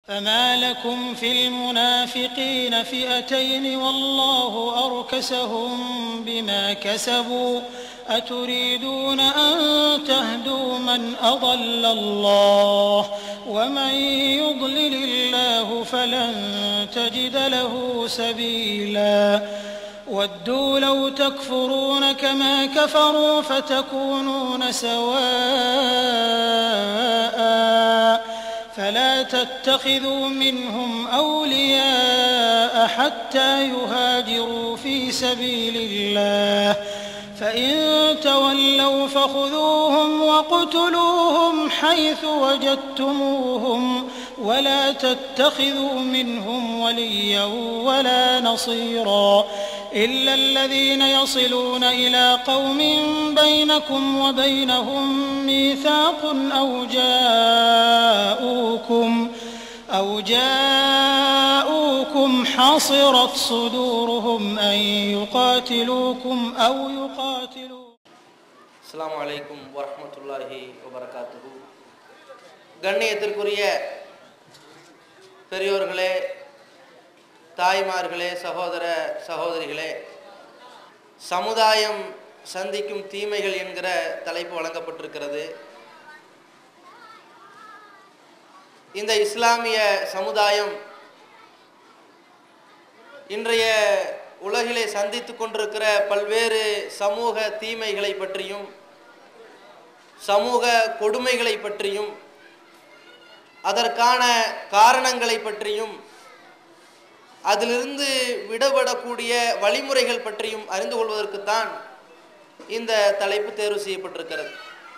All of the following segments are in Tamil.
فما لكم في المنافقين فئتين والله أركسهم بما كسبوا أتريدون أن تهدوا من أضل الله ومن يضلل الله فلن تجد له سبيلا ودوا لو تكفرون كما كفروا فتكونون سواء فلا تتخذوا منهم أولياء حتى يهاجروا في سبيل الله فإن تولوا فخذوهم واقتلوهم حيث وجدتموهم ولا تتخذوا منهم وليا ولا نصيرا إلا الذين يصلون إلى قوم بينكم وبينهم ميثاق أو جاءوكم أو جاءوكم حصرت صدورهم أن يقاتلوكم أو يقاتلوا அஸ்ஸலாமு அலைக்கும் வரஹ்மத்துல்லாஹி வபரகாத்துஹு கண்ணியத்திற்குரிய பெரியோர்களே தாய்மார்களே சகோதர சகோதரிகளே சமுதாயம் சந்திக்கும் தீமைகள் என்கிற தலைப்பு வழங்கப்பட்டிருக்கிறது இந்த இஸ்லாமிய சமுதாயம் இன்றைய உலகிலே சந்தித்து கொண்டிருக்கிற பல்வேறு சமூக தீமைகளை பற்றியும் சமூக கொடுமைகளை பற்றியும் அதற்கான காரணங்களை பற்றியும் அதிலிருந்து விடுபடக்கூடிய வழிமுறைகள் பற்றியும் அறிந்து கொள்வதற்குத்தான் இந்த தலைப்பு தேர்வு செய்யப்பட்டிருக்கிறது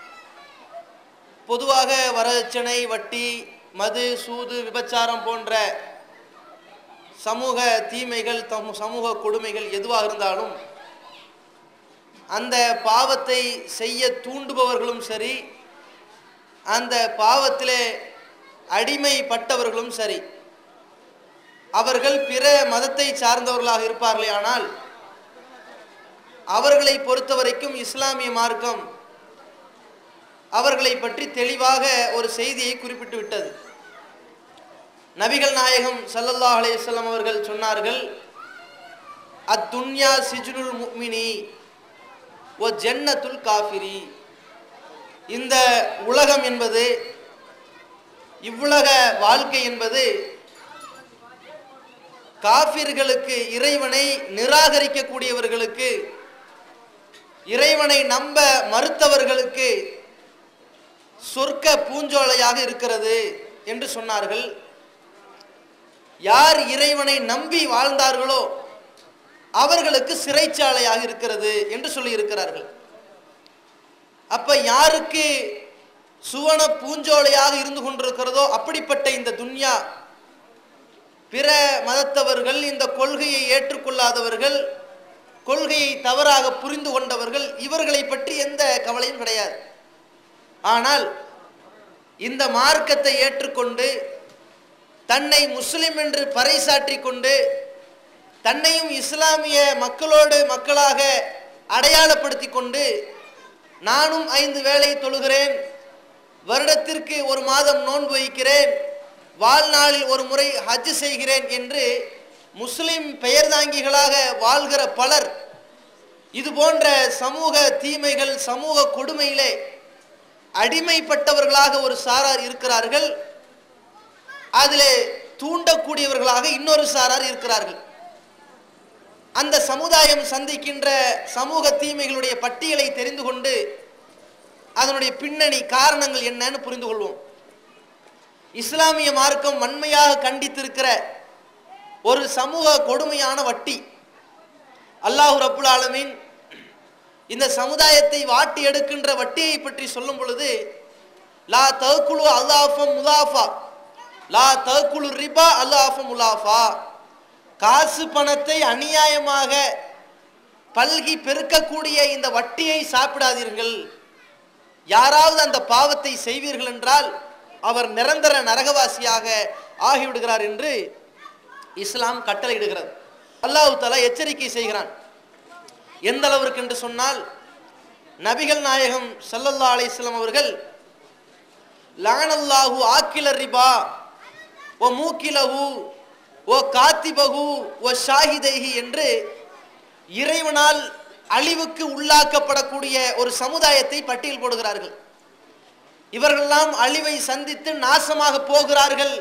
பொதுவாக வரதட்சணை வட்டி மது சூது விபச்சாரம் போன்ற சமூக தீமைகள் தமு சமூக கொடுமைகள் எதுவாக இருந்தாலும் அந்த பாவத்தை செய்ய தூண்டுபவர்களும் சரி அந்த பாவத்திலே அடிமைப்பட்டவர்களும் சரி அவர்கள் பிற மதத்தை சார்ந்தவர்களாக இருப்பார்களே ஆனால் அவர்களை பொறுத்த வரைக்கும் இஸ்லாமிய மார்க்கம் அவர்களை பற்றி தெளிவாக ஒரு செய்தியை குறிப்பிட்டு விட்டது நபிகள் நாயகம் சல்லல்லாஹ் அலையம் அவர்கள் சொன்னார்கள் அத்துன்யா சிஜுனுல் முக்மினி ஓ ஜன்னத்துல் காஃபிரி இந்த உலகம் என்பது இவ்வுலக வாழ்க்கை என்பது காஃபிர்களுக்கு இறைவனை நிராகரிக்கக்கூடியவர்களுக்கு இறைவனை நம்ப மறுத்தவர்களுக்கு சொர்க்க பூஞ்சோலையாக இருக்கிறது என்று சொன்னார்கள் யார் இறைவனை நம்பி வாழ்ந்தார்களோ அவர்களுக்கு சிறைச்சாலையாக இருக்கிறது என்று சொல்லி இருக்கிறார்கள் அப்ப யாருக்கு சுவன பூஞ்சோலையாக இருந்து கொண்டிருக்கிறதோ அப்படிப்பட்ட இந்த துன்யா பிற மதத்தவர்கள் இந்த கொள்கையை ஏற்றுக்கொள்ளாதவர்கள் கொள்கையை தவறாக புரிந்து கொண்டவர்கள் இவர்களை பற்றி எந்த கவலையும் கிடையாது ஆனால் இந்த மார்க்கத்தை ஏற்றுக்கொண்டு தன்னை முஸ்லிம் என்று பறைசாற்றி கொண்டு தன்னையும் இஸ்லாமிய மக்களோடு மக்களாக அடையாளப்படுத்தி கொண்டு நானும் ஐந்து வேளை தொழுகிறேன் வருடத்திற்கு ஒரு மாதம் நோன்பு வைக்கிறேன் வாழ்நாளில் ஒரு முறை ஹஜ் செய்கிறேன் என்று முஸ்லிம் பெயர்தாங்கிகளாக வாழ்கிற பலர் இது போன்ற சமூக தீமைகள் சமூக கொடுமையிலே அடிமைப்பட்டவர்களாக ஒரு சாரார் இருக்கிறார்கள் அதிலே தூண்டக்கூடியவர்களாக இன்னொரு சாரார் இருக்கிறார்கள் அந்த சமுதாயம் சந்திக்கின்ற சமூக தீமைகளுடைய பட்டியலை தெரிந்து கொண்டு அதனுடைய பின்னணி காரணங்கள் என்னன்னு புரிந்து கொள்வோம் இஸ்லாமிய மார்க்கம் வன்மையாக கண்டித்திருக்கிற ஒரு சமூக கொடுமையான வட்டி அல்லாஹு ரப்புல் ஆலமீன் இந்த சமுதாயத்தை வாட்டி எடுக்கின்ற வட்டியை பற்றி சொல்லும் பொழுது லா தகுலு அல்லாஃபம் முலாஃபா லா தகுலு ரிபா அல்லாஃபம் முலாஃபா காசு பணத்தை அநியாயமாக பல்கி பெருக்கக்கூடிய இந்த வட்டியை சாப்பிடாதீர்கள் யாராவது அந்த பாவத்தை செய்வீர்கள் என்றால் அவர் நிரந்தர நரகவாசியாக ஆகிவிடுகிறார் என்று இஸ்லாம் கட்டளையிடுகிறது அல்லாஹு தலா எச்சரிக்கை செய்கிறான் எந்த அளவிற்கு என்று சொன்னால் நபிகள் நாயகம் சல்லல்லா அலிஸ்லாம் அவர்கள் லானல்லாஹு ஆக்கில ரிபா ஓ மூக்கிலகு ஓ காத்திபகு ஓ ஷாஹிதைஹி என்று இறைவனால் அழிவுக்கு உள்ளாக்கப்படக்கூடிய ஒரு சமுதாயத்தை பட்டியல் போடுகிறார்கள் இவர்களெல்லாம் அழிவை சந்தித்து நாசமாக போகிறார்கள்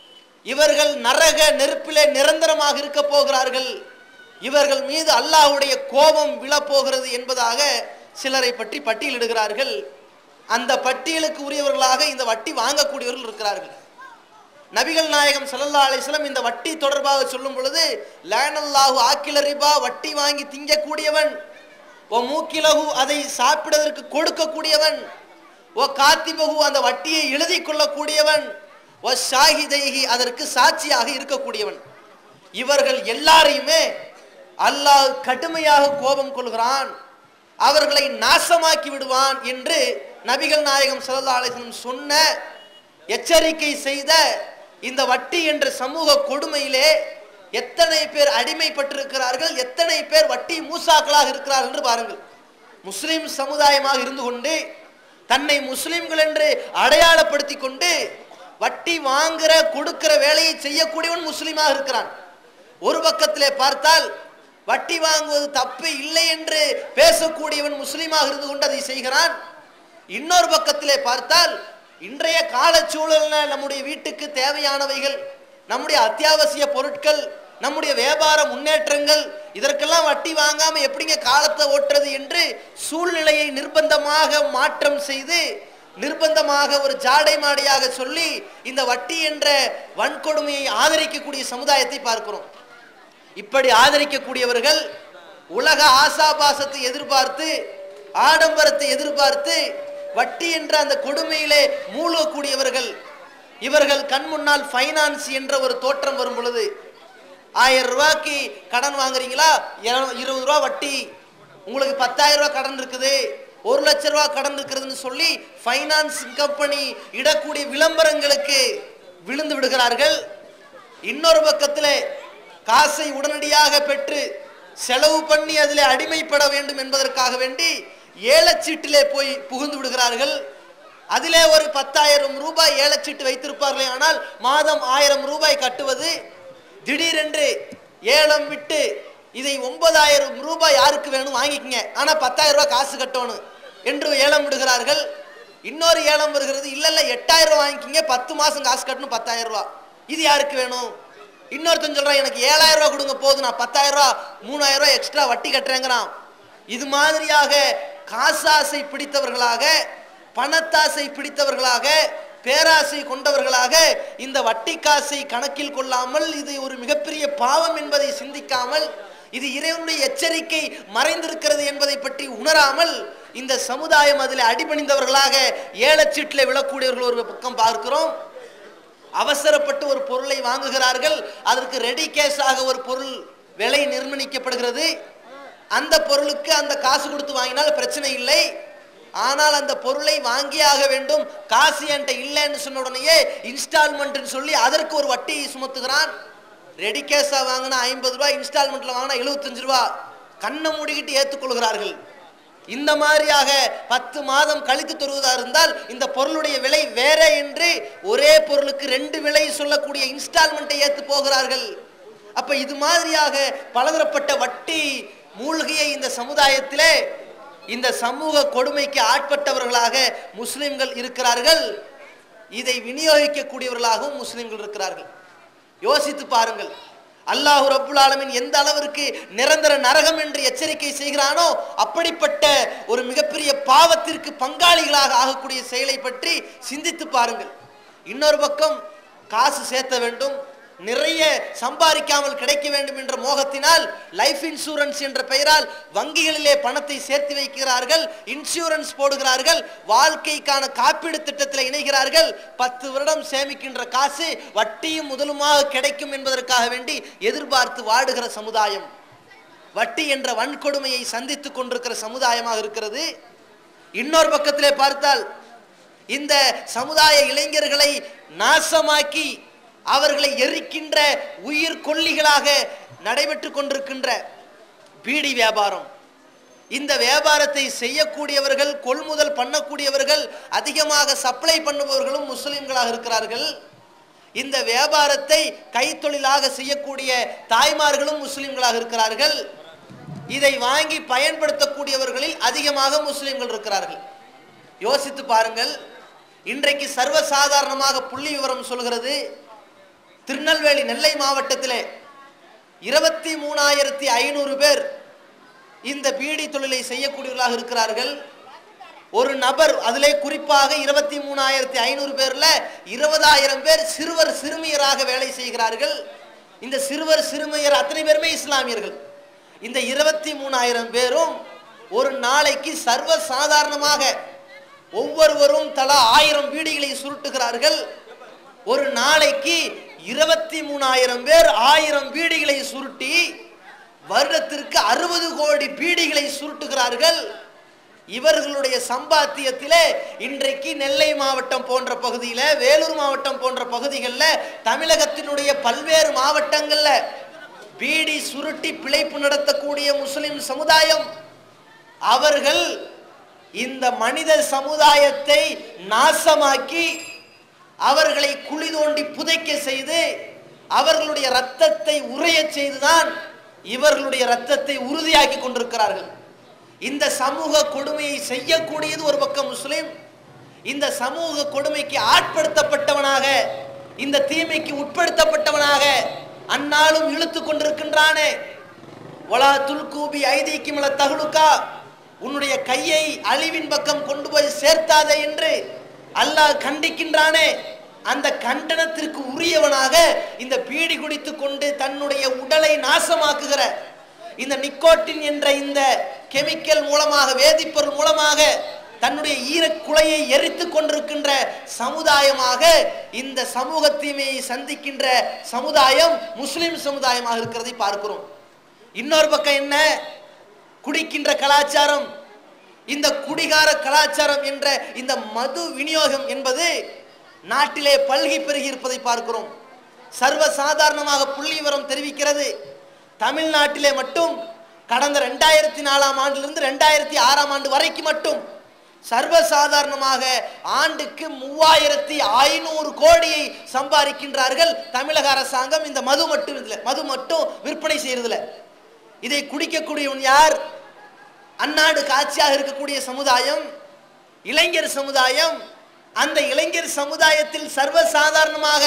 இவர்கள் நரக நெருப்பிலே நிரந்தரமாக இருக்க போகிறார்கள் இவர்கள் மீது அல்லாஹ்வுடைய கோபம் விழப்போகிறது என்பதாக சிலரை பற்றி பட்டியலிடுகிறார்கள் அந்த பட்டியலுக்கு உரியவர்களாக இந்த வட்டி வாங்கக்கூடியவர்கள் இருக்கிறார்கள் நபிகள் நாயகம் ஸல்லல்லாஹு அலைஹி வஸல்லம் இந்த வட்டி தொடர்பாக சொல்லும் பொழுது லானல்லாஹு ஆக்கில ரிபா வட்டி வாங்கி திங்கக்கூடியவன் ஓ மூக்கிலகு அதை சாப்பிடுவதற்கு கொடுக்கக்கூடியவன் ஓ காத்திபகு அந்த வட்டியை எழுதி கொள்ளக்கூடியவன் ஓ ஷாஹிதைஹி அதற்கு சாட்சியாக இருக்கக்கூடியவன் இவர்கள் எல்லாரையுமே அல்லாஹ் கடுமையாக கோபம் கொள்கிறான் அவர்களை நாசமாக்கி விடுவான் என்று நபிகள் நாயகம் ஸல்லல்லாஹு அலைஹி வஸல்லம் சொன்ன எச்சரிக்கை செய்த இந்த வட்டி என்ற சமூக கொடுமையிலே எத்தனை பேர் அடிமைப்பட்டிருக்கிறார்கள் எத்தனை பேர் வட்டி மூசாக்களாக இருக்கிறார்கள் என்று பாருங்கள் முஸ்லிம் சமுதாயமாக இருந்து கொண்டு தன்னை முஸ்லிம்கள் என்று அடையாளப்படுத்தி கொண்டு வட்டி வாங்குற கொடுக்கிற வேலையை செய்யக்கூடியவன் முஸ்லிமாக இருக்கிறான் ஒரு பக்கத்திலே பார்த்தால் வட்டி வாங்குவது தப்பு இல்லை என்று பேசக்கூடியவன் முஸ்லிமாக இருந்து கொண்டு அதை செய்கிறான் இன்னொரு பக்கத்திலே பார்த்தால் இன்றைய காலச்சூழல்ல நம்முடைய வீட்டுக்கு தேவையானவைகள் நம்முடைய அத்தியாவசிய பொருட்கள் நம்முடைய வியாபார முன்னேற்றங்கள் இதற்கெல்லாம் வட்டி வாங்காம எப்படிங்க காலத்தை ஓட்டுறது என்று சூழ்நிலையை நிர்பந்தமாக மாற்றம் செய்து நிர்பந்தமாக ஒரு ஜாடை மாடையாக சொல்லி இந்த வட்டி என்ற வன்கொடுமையை ஆதரிக்கக்கூடிய சமுதாயத்தை பார்க்கிறோம் இப்படி ஆதரிக்கக்கூடியவர்கள் உலக ஆசாபாசத்தை எதிர்பார்த்து ஆடம்பரத்தை எதிர்பார்த்து வட்டி என்ற அந்த கொடுமையிலே மூழ்கக்கூடியவர்கள் இவர்கள் கண் முன்னால் ஃபைனான்ஸ் என்ற ஒரு தோற்றம் வரும் பொழுது ஆயிரம் ரூபாய்க்கு கடன் வாங்குறீங்களா இர- இருபது ரூபா வட்டி உங்களுக்கு பத்தாயிரம் ரூபாய் கடன் இருக்குது ஒரு லட்ச ரூபாய் கடன் இருக்குதுன்னு சொல்லி ஃபைனான்ஸ் கம்பெனி இடக்கூடிய விளம்பரங்களுக்கு விழுந்து விடுகிறார்கள் இன்னொரு பக்கத்தில் காசை உடனடியாக பெற்று செலவு பண்ணி அதில் அடிமைப்பட வேண்டும் என்பதற்காக வேண்டி ஏலச்சீட்டிலே போய் புகுந்து விடுகிறார்கள் அதிலே ஒரு பத்தாயிரம் ரூபாய் ஏலச்சீட்டு வைத்திருப்பார்களே ஆனால் மாதம் ஆயிரம் ரூபாய் கட்டுவது திடீரென்று ஏலம் விட்டு இதை ஒன்பதாயிரம் ரூபாய் யாருக்கு வேணும் வாங்கிக்கங்க ஆனா பத்தாயிரம் ரூபாய் காசு கட்டணும் என்று ஏலம் விடுகிறார்கள் இன்னொரு ஏலம் வருகிறது இல்ல இல்ல எட்டாயிரம் ரூபாய் வாங்கிக்கிங்க பத்து மாசம் காசு கட்டணும் பத்தாயிரம் ரூபாய் இது யாருக்கு வேணும் இன்னொருத்தன் சொல்றான் எனக்கு ஏழாயிரம் ரூபாய் கொடுங்க போதும் நான் பத்தாயிரம் ரூபாய் மூணாயிரம் ரூபாய் எக்ஸ்ட்ரா வட்டி கட்டுறேங்கிறான் இது மாதிரியாக காசாசை பிடித்தவர்களாக பணத்தாசை பிடித்தவர்களாக பேராசை கொண்டவர்களாக இந்த வட்டி காசை கணக்கில் கொள்ளாமல் இது ஒரு மிகப்பெரிய பாவம் என்பதை சிந்திக்காமல் இது இறைவனுடைய எச்சரிக்கை மறைந்திருக்கிறது என்பதை பற்றி உணராமல் இந்த சமுதாயம் அதில் அடிபணிந்தவர்களாக ஏலச்சீட்டில் விழக்கூடியவர்கள் ஒரு பக்கம் பார்க்கிறோம் அவசரப்பட்டு ஒரு பொருளை வாங்குகிறார்கள் அதற்கு ரெடி கேஷாக ஒரு பொருள் விலை நிர்ணயிக்கப்படுகிறது அந்த பொருளுக்கு அந்த காசு கொடுத்து வாங்கினால் பிரச்சனை இல்லை ஆனால் அந்த பொருளை வாங்கியாக வேண்டும் காசு என்கிட்ட இல்லைன்னு சொன்ன உடனேயே இன்ஸ்டால்மெண்ட்னு சொல்லி அதற்கு ஒரு வட்டியை சுமத்துகிறான் ரெடி கேஷாக வாங்கினா ஐம்பது ரூபாய் இன்ஸ்டால்மெண்ட்டில் வாங்கினா எழுபத்தஞ்சு ரூபா கண்ணை மூடிக்கிட்டு ஏற்றுக்கொள்கிறார்கள் இந்த மாதிரியாக பத்து மாதம் கழித்து தருவதா இருந்தால் இந்த பொருளுடைய விலை வேற என்று ஒரே பொருளுக்கு ரெண்டு விலை சொல்லக்கூடிய இன்ஸ்டால்மெண்ட்டை ஏத்து போகிறார்கள் அப்ப இது மாதிரியாக பலதரப்பட்ட வட்டி மூழ்கிய இந்த சமுதாயத்திலே இந்த சமூக கொடுமைக்கு ஆட்பட்டவர்களாக முஸ்லிம்கள் இருக்கிறார்கள் இதை விநியோகிக்கக்கூடியவர்களாகவும் முஸ்லிம்கள் இருக்கிறார்கள் யோசித்து பாருங்கள் அல்லாஹ் ரப்புல் ஆலமீன் எந்த அளவிற்கு நிரந்தர நரகம் என்று எச்சரிக்கை செய்கிறானோ அப்படிப்பட்ட ஒரு மிகப்பெரிய பாவத்திற்கு பங்காளிகளாக ஆகக்கூடிய செயலை பற்றி சிந்தித்து பாருங்கள் இன்னொரு பக்கம் காசு சேர்த்த வேண்டும் நிறைய சம்பாதிக்காமல் கிடைக்க வேண்டும் என்ற மோகத்தினால் லைஃப் இன்சூரன்ஸ் என்ற பெயரால் வங்கிகளிலே பணத்தை சேர்த்து வைக்கிறார்கள் இன்சூரன்ஸ் போடுகிறார்கள் வாழ்க்கைக்கான காப்பீடு திட்டத்தில் இணைகிறார்கள் பத்து வருடம் சேமிக்கின்ற காசு வட்டியும் முதலுமாக கிடைக்கும் என்பதற்காக வேண்டி எதிர்பார்த்து வாடுகிற சமுதாயம் வட்டி என்ற வன்கொடுமையை சந்தித்துக் கொண்டிருக்கிற சமுதாயமாக இருக்கிறது இன்னொரு பக்கத்திலே பார்த்தால் இந்த சமுதாய இளைஞர்களை நாசமாக்கி அவர்களை எரிக்கின்ற உயிர் கொல்லிகளாக நடைபெற்று கொண்டிருக்கின்ற பீடி வியாபாரம் இந்த வியாபாரத்தை செய்யக்கூடியவர்கள் கொள்முதல் பண்ணக்கூடியவர்கள் அதிகமாக சப்ளை பண்ணுபவர்களும் முஸ்லிம்களாக இருக்கிறார்கள் இந்த வியாபாரத்தை கைத்தொழிலாக செய்யக்கூடிய தாய்மார்களும் முஸ்லிம்களாக இருக்கிறார்கள் இதை வாங்கி பயன்படுத்தக்கூடியவர்களில் அதிகமாக முஸ்லிம்கள் இருக்கிறார்கள் யோசித்து பாருங்கள் இன்றைக்கு சர்வசாதாரணமாக புள்ளி விவரம் சொல்கிறது திருநெல்வேலி நெல்லை மாவட்டத்திலே இருபத்தி மூணாயிரத்தி ஐநூறு பேர் இந்த பீடி தொழிலை செய்யக்கூடியவர்களாக இருக்கிறார்கள் ஒரு நபர் அதிலே குறிப்பாக இருபத்தி மூணாயிரத்தி ஐநூறு பேர்ல இருபதாயிரம் பேர் சிறுவர் சிறுமியராக வேலை செய்கிறார்கள் இந்த சிறுவர் சிறுமியர் அத்தனை பேருமே இஸ்லாமியர்கள் இந்த இருபத்தி மூணாயிரம் பேரும் ஒரு நாளைக்கு சர்வ சாதாரணமாக ஒவ்வொருவரும் தலா ஆயிரம் பீடிகளை சுருட்டுகிறார்கள் ஒரு நாளைக்கு இருபத்தி மூணாயிரம் பேர் ஆயிரம் பீடிகளை சுருட்டி வருடத்திற்கு அறுபது கோடி பீடிகளை சுருட்டுகிறார்கள் இவர்களுடைய சம்பாத்தியத்திலே இன்றைக்கு நெல்லை மாவட்டம் போன்ற பகுதியில் வேலூர் மாவட்டம் போன்ற பகுதிகளில் தமிழகத்தினுடைய பல்வேறு மாவட்டங்கள்ல பீடி சுருட்டி பிழைப்பு நடத்தக்கூடிய முஸ்லிம் சமுதாயம் அவர்கள் இந்த மனித சமுதாயத்தை நாசமாக்கி அவர்களை குழி தோண்டி புதைக்க செய்து அவர்களுடைய ரத்தத்தை உறையச் செய்துதான் இவர்களுடைய ரத்தத்தை உறுதியாக்கி கொண்டிருக்கிறார்கள் இந்த சமூக கொடுமையை செய்யக்கூடியது ஒரு பக்கம் முஸ்லிம் இந்த சமூக கொடுமைக்கு ஆட்படுத்தப்பட்டவனாக இந்த தீமைக்கு உட்படுத்தப்பட்டவனாக அந்நாளும் இழுத்து கொண்டிருக்கின்றானே ஒலா துல்கூபி ஐதீக்கு மல தகுலுக்கா உன்னுடைய கையை அழிவின் பக்கம் கொண்டு போய் சேர்த்தாதே என்று அல்லாஹ் கண்டிக்கின்றானே அந்த கண்டனத்திற்கு உரியவனாக இந்த பீடி குடித்து கொண்டு தன்னுடைய உடலை நாசமாக்குகிற இந்த நிக்கோட்டின் என்ற இந்த கெமிக்கல் மூலமாக வேதிப்பொருள் மூலமாக தன்னுடைய ஈரக்குலையை எரித்து கொண்டிருக்கின்ற சமுதாயமாக இந்த சமூக தீமையை சந்திக்கின்ற சமுதாயம் முஸ்லிம் சமுதாயமாக இருக்கிறதை பார்க்கிறோம் இன்னொரு பக்கம் என்ன குடிக்கின்ற கலாச்சாரம் இந்த குடிகார கலாச்சாரம் என்ற இந்த மது விநியோகம் என்பது நாட்டிலே பல்கி பெருகி இருப்பதை பார்க்கிறோம் சர்வ சாதாரணமாக புள்ளி விவரம் தெரிவிக்கிறது தமிழ்நாட்டிலே மட்டும் கடந்த ரெண்டாயிரத்தி நாலாம் ஆண்டிலிருந்து ரெண்டாயிரத்தி ஆறாம் ஆண்டு வரைக்கும் மட்டும் சர்வசாதாரணமாக ஆண்டுக்கு மூவாயிரத்தி ஐநூறு கோடியை சம்பாதிக்கின்றார்கள் தமிழக அரசாங்கம் இந்த மது மட்டும் இதுல மது மட்டும் விற்பனை செய்யறதுல இதை குடிக்கக்கூடியவன் யார் அந்நாடு காட்சியாக இருக்கக்கூடிய சமுதாயம் இளைஞர் சமுதாயம் அந்த இளைஞர் சமுதாயத்தில் சர்வசாதாரணமாக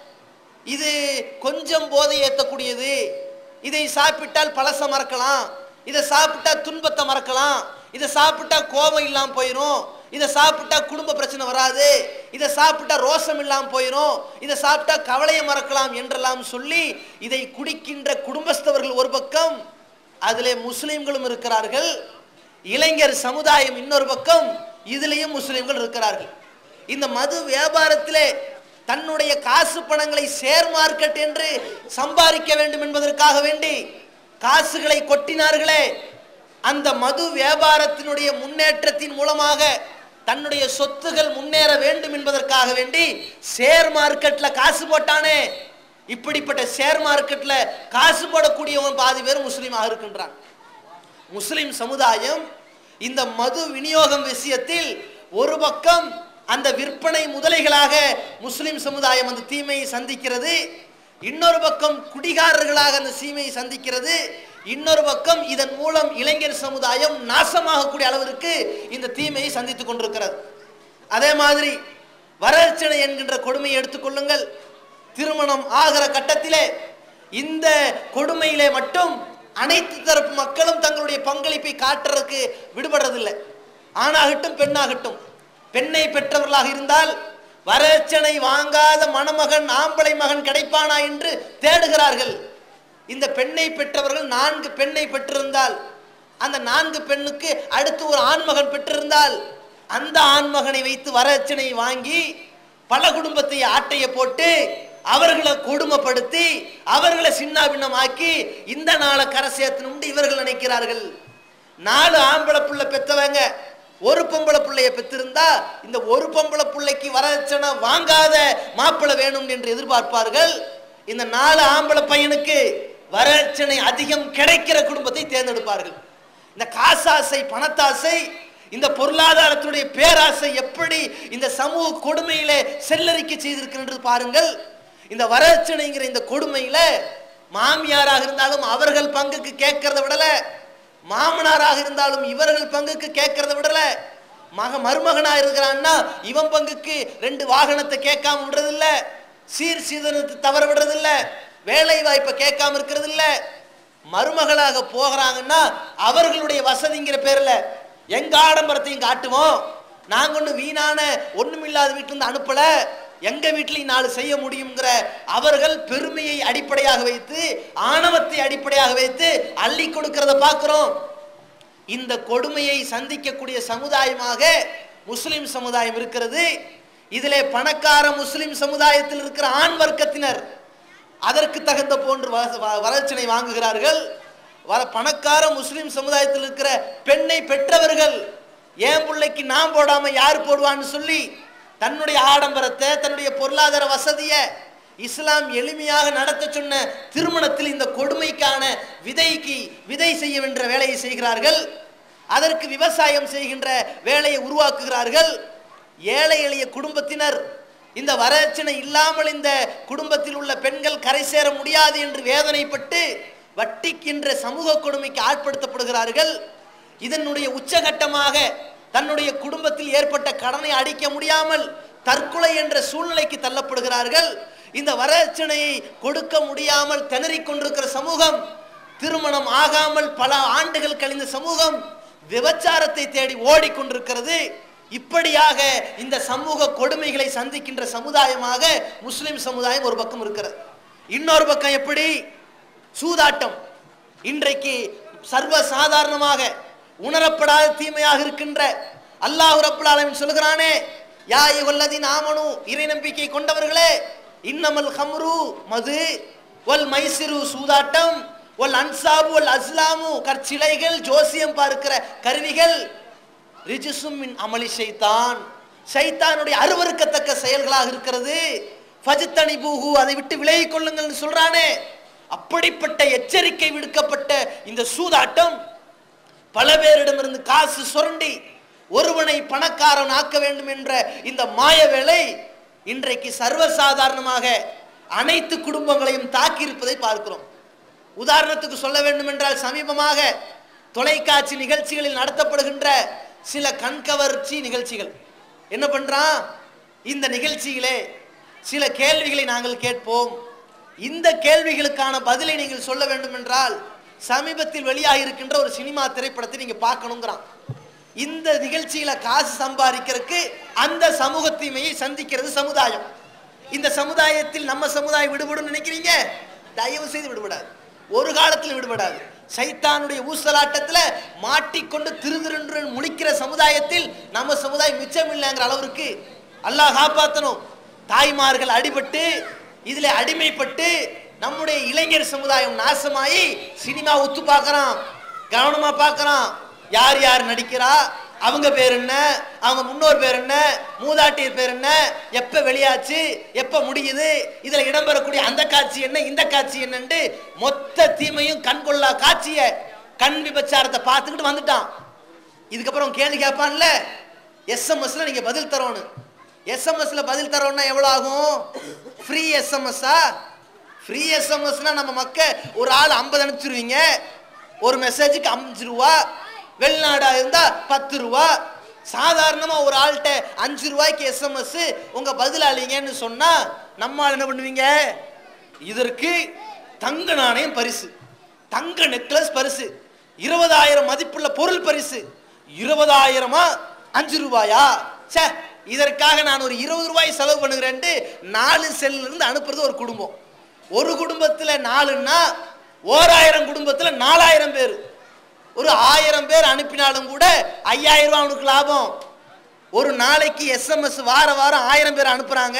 இது கொஞ்சம் போதை ஏற்றக்கூடியது இதை சாப்பிட்டால் பழச மறக்கலாம் இதை சாப்பிட்டா துன்பத்தை மறக்கலாம் இதை சாப்பிட்டா கோபம் இல்லாம போயிடும் இதை சாப்பிட்டா குடும்ப பிரச்சனை வராது இதை சாப்பிட்டா ரோசம் இல்லாம போயிடும் இதை சாப்பிட்டா கவலையை மறக்கலாம் என்றெல்லாம் சொல்லி இதை குடிக்கின்ற குடும்பஸ்தவர்கள் ஒரு பக்கம் அதிலே முஸ்லிம்களும் இருக்கிறார்கள் இளைஞர் சமுதாயம் இன்னொரு பக்கம் இதுலேயும் முஸ்லிம்கள் இருக்கிறார்கள் இந்த மது வியாபாரத்திலே தன்னுடைய காசு பணங்களை ஷேர் மார்க்கெட் என்று சம்பாதிக்க வேண்டும் என்பதற்காக வேண்டி காசுகளை கொட்டினார்களே அந்த மது வியாபாரத்தினுடைய முன்னேற்றத்தின் மூலமாக தன்னுடைய சொத்துகள் முன்னேற வேண்டும் என்பதற்காக வேண்டி ஷேர் மார்க்கெட்ல காசு போட்டானே இப்படிப்பட்ட ஷேர் மார்க்கெட்ல காசு போடக்கூடியவன் பாதி பேர் முஸ்லீமாக இருக்கின்றான் முஸ்லிம் சமுதாயம் இந்த மது விநியோகம் விஷயத்தில் ஒரு பக்கம் அந்த விற்பனை முதலைகளாக முஸ்லிம் சமுதாயம் அந்த தீமையை சந்திக்கிறது இன்னொரு பக்கம் குடிகாரர்களாக அந்த சீமையை சந்திக்கிறது இன்னொரு பக்கம் இதன் மூலம் இளைஞர் சமுதாயம் நாசமாகக்கூடிய அளவிற்கு இந்த தீமையை சந்தித்துக் கொண்டிருக்கிறது அதே மாதிரி வரட்சணை என்கின்ற கொடுமையை எடுத்துக்கொள்ளுங்கள் திருமணம் ஆகிற கட்டத்திலே இந்த கொடுமையிலே மட்டும் அனைத்து தரப்பு மக்களும் தங்களுடைய பங்களிப்பை காட்டுறதுக்கு விடுபடுறதில்லை ஆணாகட்டும் பெண்ணாகட்டும் பெண்ணை பெற்றவர்களாக இருந்தால் வரட்சணை வாங்காத மணமகன் ஆம்பளை மகன் கிடைப்பானா என்று தேடுகிறார்கள் இந்த பெண்ணை பெற்றவர்கள் நான்கு பெண்ணை பெற்றிருந்தால் அந்த நான்கு பெண்ணுக்கு அடுத்து ஒரு ஆண்மகன் பெற்றிருந்தால் அந்த ஆண்மகனை வைத்து வரட்சணை வாங்கி பல குடும்பத்தை ஆட்டைய போட்டு அவர்களை கொடுமைப்படுத்தி அவர்களை சின்னாபின்னமாக்கி இந்த நாளை கரை சேர்த்தணும்னு இவர்கள் நினைக்கிறார்கள் நாலு ஆம்பளை புள்ள பெத்தவங்க ஒரு பொம்பளை பிள்ளைய பெற்றிருந்தா இந்த ஒரு பொம்பளை பிள்ளைக்கு வரட்சணை வாங்காத மாப்பிள்ளை வேணும் என்று எதிர்பார்ப்பார்கள் இந்த நாலு ஆம்பளை பையனுக்கு வரட்சணை அதிகம் கிடைக்கிற குடும்பத்தை தேர்ந்தெடுப்பார்கள் இந்த காசாசை பணத்தாசை இந்த பொருளாதாரத்துடைய பேராசை எப்படி இந்த சமூக கொடுமையிலே செல்லரிக்க செய்திருக்கிறது பாருங்கள் இந்த வரட்சணைங்கிற இந்த கொடுமையில மாமியாராக இருந்தாலும் அவர்கள் பங்குக்கு கேட்கறத விடல மாமனாராக இருந்தாலும் இவர்கள் பங்குக்கு கேட்கறத விடல மக மருமகனா இருக்கிறான்னா இவன் பங்குக்கு ரெண்டு வாகனத்தை கேட்காம விடுறதில்ல சீர் சீதனத்தை தவற விடுறதில்ல வேலை வாய்ப்பை கேட்காம இருக்கிறது இல்ல மருமகளாக போகிறாங்கன்னா அவர்களுடைய வசதிங்கிற பேர்ல எங்க ஆடம்பரத்தையும் காட்டுவோம் நாங்க ஒண்ணு வீணான ஒண்ணுமில்லாத வீட்டுல இருந்து அனுப்பல எங்க வீட்டிலையும் நாலு செய்ய முடியுங்கிற அவர்கள் பெருமையை அடிப்படையாக வைத்து ஆணவத்தை அடிப்படையாக வைத்து அள்ளி கொடுக்கிறத பார்க்கிறோம் இந்த கொடுமையை சந்திக்கக்கூடிய சமுதாயமாக முஸ்லிம் சமுதாயம் இருக்கிறது இதிலே பணக்கார முஸ்லிம் சமுதாயத்தில் இருக்கிற ஆண் வர்க்கத்தினர் அதற்கு தகுந்த போன்று வ- வ- வரட்சணை வாங்குகிறார்கள் வர பணக்கார முஸ்லிம் சமுதாயத்தில் இருக்கிற பெண்ணை பெற்றவர்கள் ஏன் பிள்ளைக்கு நான் போடாம யார் போடுவான்னு சொல்லி தன்னுடைய ஆடம்பரத்தை தன்னுடைய பொருளாதார வசதியை இஸ்லாம் எளிமையாக நடத்த சொன்ன திருமணத்தில் இந்த கொடுமைக்கான விதைக்கு விதை செய்ய வென்ற வேலையை செய்கிறார்கள் அதற்கு விவசாயம் செய்கின்ற வேலையை உருவாக்குகிறார்கள் ஏழை எளிய குடும்பத்தினர் இந்த வரட்சணை இல்லாமல் இந்த குடும்பத்தில் உள்ள பெண்கள் கரை சேர முடியாது என்று வேதனைப்பட்டு வட்டிக்கின்ற சமூக கொடுமைக்கு ஆட்படுத்தப்படுகிறார்கள் இதனுடைய உச்சகட்டமாக தன்னுடைய குடும்பத்தில் ஏற்பட்ட கடனை அடிக்க முடியாமல் தற்கொலை என்ற சூழ்நிலைக்கு தள்ளப்படுகிறார்கள் இந்த வரட்சணையை கொடுக்க முடியாமல் திணறிக் கொண்டிருக்கிற சமூகம் திருமணம் ஆகாமல் பல ஆண்டுகள் கழிந்த சமூகம் விபச்சாரத்தை தேடி ஓடிக்கொண்டிருக்கிறது இப்படியாக இந்த சமூக கொடுமைகளை சந்திக்கின்ற சமுதாயமாக முஸ்லிம் சமுதாயம் ஒரு பக்கம் இருக்கிறது இன்னொரு பக்கம் எப்படி சூதாட்டம் இன்றைக்கு சர்வ சாதாரணமாக உணரப்படாத தீமையாக இருக்கின்ற அல்லாஹ் ரப்புல் ஆலமீன் சொல்கிறானே யா ஐயுஹல்லதீன ஆமனு இறை நம்பிக்கை கொண்டவர்களே இன்னமல் ஹம்ரு மது வல் மைசிரு சூதாட்டம் வல் அன்சாபு வல் அஸ்லாமு கற்சிலைகள் ஜோசியம் பார்க்கிற கருவிகள் ரிஜிசும் மின் அமளி ஷைத்தான் ஷைத்தானுடைய அருவருக்கத்தக்க செயல்களாக இருக்கிறது ஃபஜ்தனி பூஹு அதை விட்டு விலகிக் கொள்ளுங்கள்னு சொல்றானே அப்படிப்பட்ட எச்சரிக்கை விடுக்கப்பட்ட இந்த சூதாட்டம் பல பேரிடமிருந்து காசு சுரண்டி ஒருவனை பணக்காரன் ஆக்க வேண்டும் என்ற இந்த மாய வேலை இன்றைக்கு சர்வசாதாரணமாக அனைத்து குடும்பங்களையும் தாக்கி இருப்பதை பார்க்கிறோம் உதாரணத்துக்கு சொல்ல வேண்டும் என்றால் சமீபமாக தொலைக்காட்சி நிகழ்ச்சிகளில் நடத்தப்படுகின்ற சில கண்கவர்ச்சி நிகழ்ச்சிகள் என்ன பண்றான் இந்த நிகழ்ச்சியிலே சில கேள்விகளை நாங்கள் கேட்போம் இந்த கேள்விகளுக்கான பதிலை நீங்கள் சொல்ல வேண்டும் என்றால் சமீபத்தில் வெளியாகி இருக்கின்ற ஒரு சினிமா திரைப்படத்தை நீங்க பார்க்கணுங்கிறான் இந்த நிகழ்ச்சியில காசு சம்பாதிக்கிறதுக்கு அந்த சமூக தீமையை சந்திக்கிறது சமுதாயம் இந்த சமுதாயத்தில் நம்ம சமுதாயம் விடுபடும் நினைக்கிறீங்க தயவு செய்து விடுபடாது ஒரு காலத்தில் விடுபடாது சைத்தானுடைய ஊசலாட்டத்துல மாட்டிக்கொண்டு திருதிருன்று முழிக்கிற சமுதாயத்தில் நம்ம சமுதாயம் மிச்சம் இல்லைங்கிற அளவிற்கு அல்லாஹ் காப்பாத்தணும் தாய்மார்கள் அடிபட்டு இதுல அடிமைப்பட்டு நம்முடைய இளைஞர் சமுதாயம் நாசமாயி சினிமா உத்து பார்க்கறான் கவனமா பார்க்கறான் யார் யார் நடிக்கிறா அவங்க பேர் என்ன அவங்க முன்னோர் பேர் என்ன மூதாட்டியர் பேர் என்ன எப்ப வெளியாச்சு எப்ப முடியுது இதுல இடம்பெறக்கூடிய அந்த காட்சி என்ன இந்த காட்சி என்னன்னு மொத்த தீமையும் கண்கொள்ளா காட்சிய கண் விபச்சாரத்தை பார்த்துக்கிட்டு வந்துட்டான் இதுக்கப்புறம் கேள்வி கேட்பான்ல எஸ்எம்எஸ்ல நீங்க பதில் தரணும் எஸ்எம்எஸ்ல பதில் தரோம்னா எவ்வளவு ஆகும் ஃப்ரீ எஸ்எம்எஸ்ஸா ஃப்ரீ எஸ்எம்எஸ்னா நம்ம மக்க ஒரு ஆள் ஐம்பது அனுப்பிச்சிருவீங்க ஒரு மெசேஜுக்கு அஞ்சு ரூபா வெளிநாடா இருந்தா பத்து ரூபா சாதாரணமா ஒரு ஆள்கிட்ட அஞ்சு ரூபாய்க்கு எஸ்எம்எஸ் உங்க பதிலாளிங்கன்னு சொன்னா நம்ம ஆள் என்ன பண்ணுவீங்க இதற்கு தங்க நாணயம் பரிசு தங்க நெக்லஸ் பரிசு இருபதாயிரம் மதிப்புள்ள பொருள் பரிசு இருபதாயிரமா அஞ்சு ரூபாயா ச்சே இதற்காக நான் ஒரு இருபது ரூபாய் செலவு பண்ணுகிறேன்ட்டு நாலு செல்ல இருந்து அனுப்புறது ஒரு குடும்பம் ஒரு குடும்பத்துல நாலுன்னா ஓராயிரம் குடும்பத்துல நாலாயிரம் பேர் ஒரு ஆயிரம் பேர் அனுப்பினாலும் கூட ஐயாயிரம் ரூபாய் அவனுக்கு லாபம் ஒரு நாளைக்கு எஸ்எம்எஸ் வார வாரம் ஆயிரம் பேர் அனுப்புறாங்க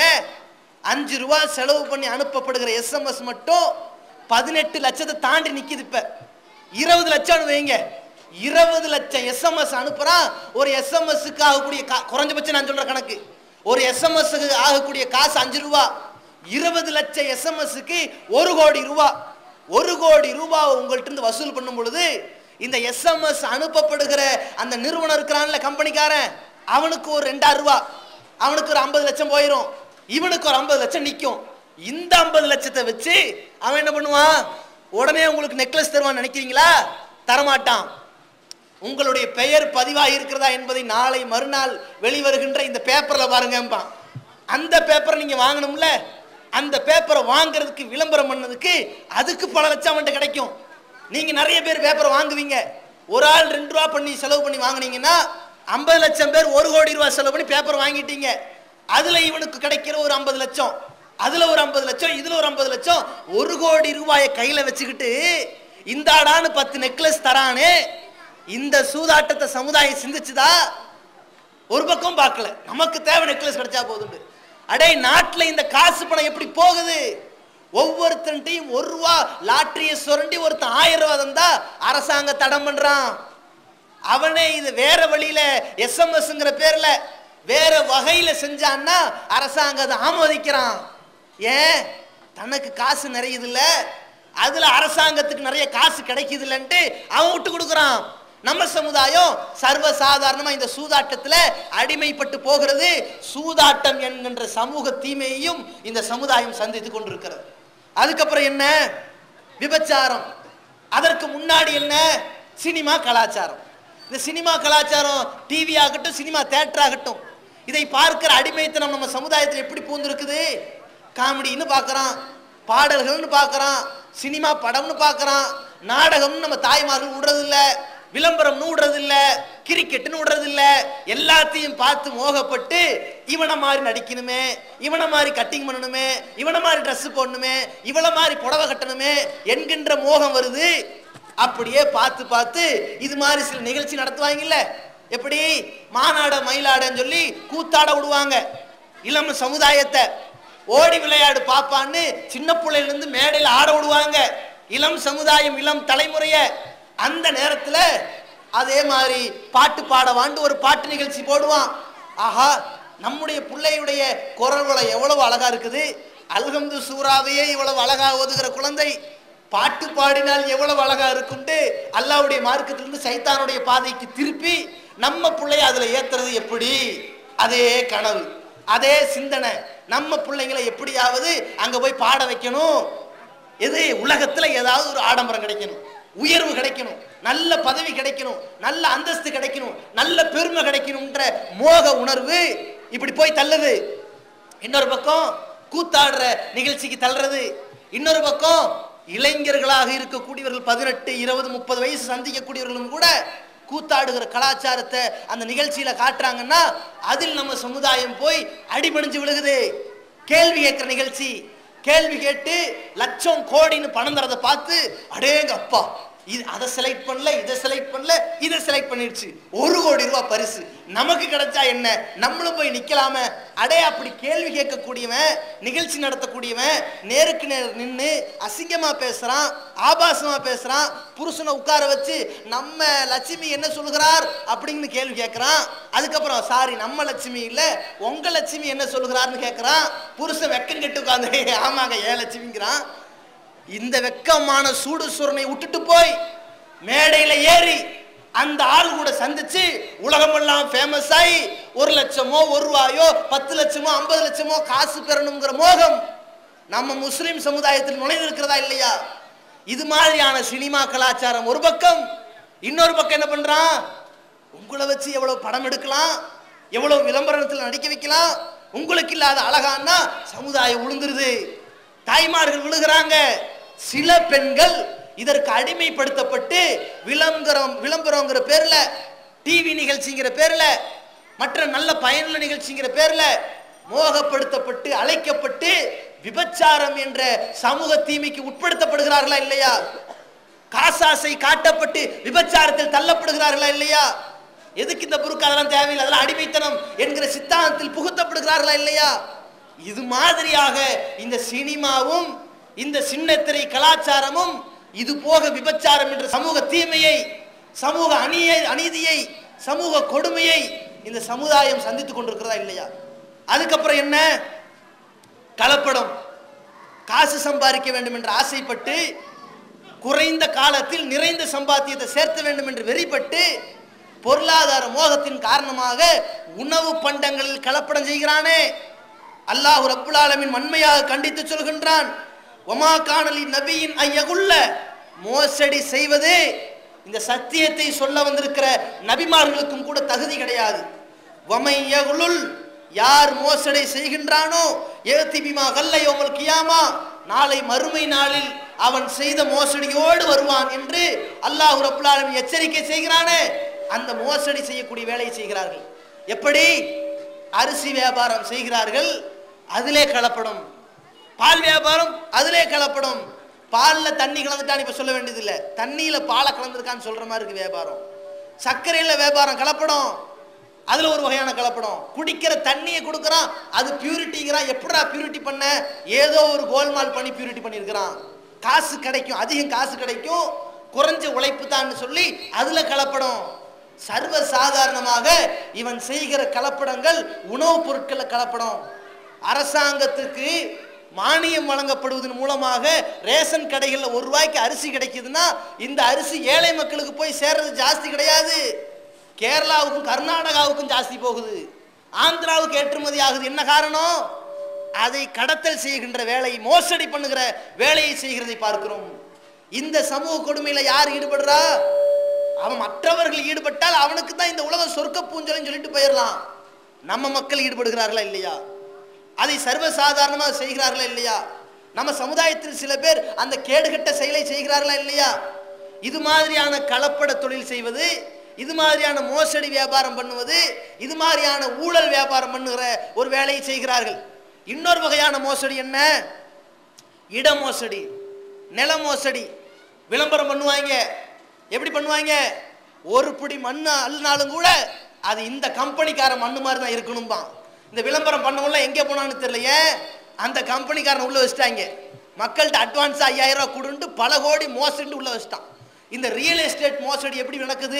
அஞ்சு ரூபா செலவு பண்ணி அனுப்பப்படுகிற எஸ்எம்எஸ் மட்டும் பதினெட்டு லட்சத்தை தாண்டி நிக்குது இப்ப இருபது லட்சம் வைங்க இருபது லட்சம் எஸ்எம்எஸ் அனுப்புறான் ஒரு எஸ்எம்எஸ்க்கு ஆகக்கூடிய கா- குறைஞ்சபட்சம் நான் சொல்ற கணக்கு ஒரு எஸ்எம்எஸ்க்கு ஆகக்கூடிய காசு அஞ்சு ரூபா இருபது லட்சம் எஸ்எம்எஸ்க்கு ஒரு கோடி ரூபா ஒரு கோடி ரூபாவை உங்கள்ட்ட இருந்து வசூல் பண்ணும் பொழுது இந்த எஸ்எம்எஸ் அனுப்பப்படுகிற அந்த நிறுவனம் இருக்கிறான்ல கம்பெனிக்காரன் அவனுக்கு ஒரு ரெண்டாயிரம் ரூபா அவனுக்கு ஒரு ஐம்பது லட்சம் போயிடும் இவனுக்கு ஒரு ஐம்பது லட்சம் நிற்கும் இந்த ஐம்பது லட்சத்தை வச்சு அவன் என்ன பண்ணுவான் உடனே உங்களுக்கு நெக்லஸ் தருவான்னு நினைக்கிறீங்களா தரமாட்டான் உங்களுடைய பெயர் பதிவாக இருக்கிறதா என்பதை நாளை மறுநாள் வெளிவருகின்ற இந்த பேப்பர்ல பாருங்கம்பான் அந்த பேப்பரை நீங்க வாங்கணும்ல அந்த பேப்பரை வாங்குறதுக்கு விளம்பரம் பண்ணதுக்கு அதுக்கு பல லட்சம் அவன்கிட்ட கிடைக்கும் நீங்க நிறைய பேர் பேப்பரை வாங்குவீங்க ஒரு ஆள் ரெண்டு ரூபா பண்ணி செலவு பண்ணி வாங்குனீங்கன்னா ஐம்பது லட்சம் பேர் ஒரு கோடி ரூபாய் செலவு பண்ணி பேப்பர் வாங்கிட்டீங்க அதுல இவனுக்கு கிடைக்கிற ஒரு ஐம்பது லட்சம் அதுல ஒரு ஐம்பது லட்சம் இதுல ஒரு ஐம்பது லட்சம் ஒரு கோடி ரூபாயை கையில வச்சுக்கிட்டு இந்த ஆடான்னு பத்து நெக்லஸ் தரானே இந்த சூதாட்டத்தை சமுதாயம் சிந்திச்சுதா ஒரு பக்கம் பார்க்கல நமக்கு தேவை நெக்லஸ் கிடைச்சா போதுண்டு அடே நாட்டுல இந்த காசு பணம் எப்படி போகுது ஒவ்வொருத்தன்ட்டையும் ஒரு ரூபா லாட்டரியை சுரண்டி ஒருத்தன் ஆயிரம் ரூபா தந்தா அரசாங்கம் தடம் பண்றான் அவனே இது வேற வழியில எஸ்எம்எஸ்ங்கிற பேர்ல வேற வகையில செஞ்சான்னா அரசாங்கம் அதை ஆமோதிக்கிறான் ஏன் தனக்கு காசு நிறையுது இல்ல அதுல அரசாங்கத்துக்கு நிறைய காசு கிடைக்குது இல்லன்ட்டு அவன் விட்டு கொடுக்குறான் நம்ம சமுதாயம் சர்வ சாதாரணமா இந்த சூதாட்டத்துல அடிமைப்பட்டு போகிறது சூதாட்டம் என்கின்ற சமூக தீமையையும் இந்த சமுதாயம் சந்தித்து கொண்டிருக்கிறது அதுக்கப்புறம் என்ன விபச்சாரம் அதற்கு முன்னாடி என்ன சினிமா கலாச்சாரம் இந்த சினிமா கலாச்சாரம் டிவி ஆகட்டும் சினிமா தேட்டர் ஆகட்டும் இதை பார்க்கிற அடிமைத்தனம் நம்ம சமுதாயத்தில் எப்படி பூந்திருக்குது காமெடின்னு பார்க்கறான் பாடல்கள்னு பார்க்கறான் சினிமா படம்னு பார்க்கறான் நாடகம்னு நம்ம தாய்மார்கள் விடுறதில்ல விளம்பரம்னு விடுறதில்ல கிரிக்கெட்னு விடுறதில்ல எல்லாத்தையும் பார்த்து மோகப்பட்டு இவனை மாதிரி நடிக்கணுமே இவனை மாதிரி கட்டிங் பண்ணணுமே இவனை மாதிரி ட்ரெஸ் போடணுமே இவளை மாதிரி புடவை கட்டணுமே என்கின்ற மோகம் வருது அப்படியே பார்த்து பார்த்து இது மாதிரி சில நிகழ்ச்சி நடத்துவாங்கல்ல எப்படி மாநாட மயிலாடன்னு சொல்லி கூத்தாட விடுவாங்க இளம் சமுதாயத்தை ஓடி விளையாடு பாப்பான்னு சின்ன பிள்ளையில இருந்து மேடையில் ஆட விடுவாங்க இளம் சமுதாயம் இளம் தலைமுறைய அந்த நேரத்துல அதே மாதிரி பாட்டு பாடவாண்டு ஒரு பாட்டு நிகழ்ச்சி போடுவான் ஆஹா நம்முடைய பிள்ளையுடைய குரல் வளம் எவ்வளவு அழகா இருக்குது அல்ஹம்து சூறாவையே இவ்வளவு அழகா ஓதுகிற குழந்தை பாட்டு பாடினால் எவ்வளவு அழகா இருக்கும்ட்டு அல்லாவுடைய மார்க்கத்திலிருந்து சைத்தானுடைய பாதைக்கு திருப்பி நம்ம பிள்ளைய அதுல ஏத்துறது எப்படி அதே கனவு அதே சிந்தனை நம்ம பிள்ளைங்களை எப்படியாவது அங்க போய் பாட வைக்கணும் எது உலகத்துல ஏதாவது ஒரு ஆடம்பரம் கிடைக்கணும் உயர்வு கிடைக்கணும் நல்ல பதவி கிடைக்கணும் நல்ல அந்தஸ்து கிடைக்கணும் நல்ல பெருமை கிடைக்கணும்ன்ற மோக உணர்வு இப்படி போய் தள்ளுது இன்னொரு பக்கம் கூத்தாடுற நிகழ்ச்சிக்கு தள்ளுறது இன்னொரு பக்கம் இளைஞர்களாக இருக்கக்கூடியவர்கள் பதினெட்டு இருபது முப்பது வயசு சந்திக்கக்கூடியவர்களும் கூட கூத்தாடுகிற கலாச்சாரத்தை அந்த நிகழ்ச்சியில காட்டுறாங்கன்னா அதில் நம்ம சமுதாயம் போய் அடிபணிஞ்சு விழுகுது கேள்வி கேட்கிற நிகழ்ச்சி கேள்வி கேட்டு லட்சம் கோடின்னு பணம் தரதை பார்த்து அடேங்க அப்பா இது அதை செலக்ட் பண்ணல இதை செலக்ட் பண்ணல இதை செலக்ட் பண்ணிடுச்சு ஒரு கோடி ரூபாய் பரிசு நமக்கு கிடைச்சா என்ன நம்மளும் போய் நிக்கலாம அடே அப்படி கேள்வி கேட்கக்கூடியவன் நிகழ்ச்சி நடத்தக்கூடியவன் நேருக்கு நேர் நின்று அசிங்கமா பேசுறான் ஆபாசமா பேசுறான் புருஷனை உட்கார வச்சு நம்ம லட்சுமி என்ன சொல்லுகிறார் அப்படின்னு கேள்வி கேட்கறான் அதுக்கப்புறம் சாரி நம்ம லட்சுமி இல்ல உங்க லட்சுமி என்ன சொல்லுகிறார்னு கேட்கறான் புருஷன் வெக்கம் கெட்டு உட்காந்து ஆமாங்க ஏன் லட்சுமிங்கிறான் இந்த வெக்கமான சூடு சுரனை விட்டுட்டு போய் மேடையில ஏறி அந்த ஆள் கூட சந்திச்சு உலகமெல்லாம் ஃபேமஸ் ஆகி ஒரு லட்சமோ ஒரு ரூபாயோ பத்து லட்சமோ ஐம்பது லட்சமோ காசு பெறணுங்கிற மோகம் நம்ம முஸ்லிம் சமுதாயத்தில் நுழைந்திருக்கிறதா இல்லையா இது மாதிரியான சினிமா கலாச்சாரம் ஒரு பக்கம் இன்னொரு பக்கம் என்ன பண்றான் உங்களை வச்சு எவ்வளவு படம் எடுக்கலாம் எவ்வளவு விளம்பரத்தில் நடிக்க வைக்கலாம் உங்களுக்கு இல்லாத அழகான்னா சமுதாயம் உளுந்துருது தாய்மார்கள் விழுகிறாங்க சில பெண்கள் இதற்கு அடிமைப்படுத்தப்பட்டு விளம்பரம் விளம்பரங்கிற பேர்ல டிவி நிகழ்ச்சிங்கிற பேர்ல மற்ற நல்ல பயனுள்ள நிகழ்ச்சிங்கிற பேர்ல மோகப்படுத்தப்பட்டு அழைக்கப்பட்டு விபச்சாரம் என்ற சமூக தீமைக்கு உட்படுத்தப்படுகிறார்களா இல்லையா காசாசை காட்டப்பட்டு விபச்சாரத்தில் தள்ளப்படுகிறார்களா இல்லையா எதுக்கு இந்த புருக்கு அதெல்லாம் தேவையில்லை அதெல்லாம் அடிமைத்தனம் என்கிற சித்தாந்தத்தில் புகுத்தப்படுகிறார்களா இல்லையா இது மாதிரியாக இந்த சினிமாவும் இந்த சின்னத்திரை கலாச்சாரமும் இது போக விபச்சாரம் என்ற சமூக தீமையை சமூக அநீய அநீதியை சமூக கொடுமையை இந்த சமுதாயம் சந்தித்துக் கொண்டிருக்கிறதா இல்லையா அதுக்கப்புறம் என்ன கலப்படம் காசு சம்பாதிக்க வேண்டும் என்று ஆசைப்பட்டு குறைந்த காலத்தில் நிறைந்த சம்பாத்தியத்தை சேர்த்த வேண்டும் என்று வெறிப்பட்டு பொருளாதார மோகத்தின் காரணமாக உணவு பண்டங்களில் கலப்படம் செய்கிறானே அல்லாஹ் ரப்புல் ஆலமீன் வன்மையாக கண்டித்து சொல்கின்றான் ஒமா காணலி நபியின் ஐயகுள்ள மோசடி செய்வது இந்த சத்தியத்தை சொல்ல வந்திருக்கிற நபிமார்களுக்கும் கூட தகுதி கிடையாது வமையகுலுல் யார் மோசடி செய்கின்றானோ ஏத்திபிமா கல்லையோமல் கியாமா நாளை மறுமை நாளில் அவன் செய்த மோசடியோடு வருவான் என்று அல்லாஹ் ரப்புல் ஆலமீன் எச்சரிக்கை செய்கிறானே அந்த மோசடி செய்யக்கூடிய வேலையை செய்கிறார்கள் எப்படி அரிசி வியாபாரம் செய்கிறார்கள் அதிலே கலப்படம் பால் வியாபாரம் அதிலே கலப்படம் பால்ல தண்ணி கலந்துட்டான்னு இப்ப சொல்ல வேண்டியதில்லை தண்ணியில பாலை கலந்துருக்கான்னு சொல்ற மாதிரி இருக்கு வியாபாரம் சர்க்கரையில வியாபாரம் கலப்படம் அதுல ஒரு வகையான கலப்படம் குடிக்கிற தண்ணியை கொடுக்கறான் அது பியூரிட்டிங்கிறான் எப்படா பியூரிட்டி பண்ண ஏதோ ஒரு கோல்மால் பண்ணி பியூரிட்டி பண்ணியிருக்கிறான் காசு கிடைக்கும் அதிகம் காசு கிடைக்கும் குறைஞ்ச உழைப்பு தான் சொல்லி அதுல கலப்படம் சர்வ சாதாரணமாக இவன் செய்கிற கலப்படங்கள் உணவுப் பொருட்களை கலப்படம் அரசாங்கத்துக்கு மானியம் வழங்கப்படுவதன் மூலமாக ரேஷன் கடைகளில் ஒரு ரூபாய்க்கு அரிசி கிடைக்குதுன்னா இந்த அரிசி ஏழை மக்களுக்கு போய் சேர்றது ஜாஸ்தி கிடையாது கேரளாவுக்கும் கர்நாடகாவுக்கும் ஜாஸ்தி போகுது ஆந்திராவுக்கு ஏற்றுமதி ஆகுது என்ன காரணம் அதை கடத்தல் செய்கின்ற வேலை மோசடி பண்ணுகிற வேலையை செய்கிறதை பார்க்கிறோம் இந்த சமூக கொடுமையில யார் ஈடுபடுறா அவன் மற்றவர்கள் ஈடுபட்டால் அவனுக்கு தான் இந்த உலகம் சொர்க்க பூஞ்சல்னு சொல்லிட்டு போயிடலாம் நம்ம மக்கள் ஈடுபடுகிறார்களா இல்லையா அதை சர்வசாதாரணமாக செய்கிறார்களா இல்லையா நம்ம சமுதாயத்தில் சில பேர் அந்த கேடுகட்ட செயலை செய்கிறார்களா இல்லையா இது மாதிரியான கலப்பட தொழில் செய்வது இது மாதிரியான மோசடி வியாபாரம் பண்ணுவது இது மாதிரியான ஊழல் வியாபாரம் பண்ணுகிற ஒரு வேலையை செய்கிறார்கள் இன்னொரு வகையான மோசடி என்ன இட மோசடி நில மோசடி விளம்பரம் பண்ணுவாங்க எப்படி பண்ணுவாங்க ஒரு பிடி மண்ணு அள்ளினாலும் கூட அது இந்த கம்பெனிக்கார மண்ணு மாதிரி தான் இருக்கணும்பான் இந்த விளம்பரம் பண்ணவங்கள எங்கே போனான்னு தெரியலையே அந்த கம்பெனிக்காரன் உள்ள வச்சுட்டாங்க மக்கள்கிட்ட அட்வான்ஸ் ஐயாயிரம் ரூபாய் கொடுன்ட்டு பல கோடி மோசடி உள்ள வச்சுட்டான் இந்த ரியல் எஸ்டேட் மோசடி எப்படி நடக்குது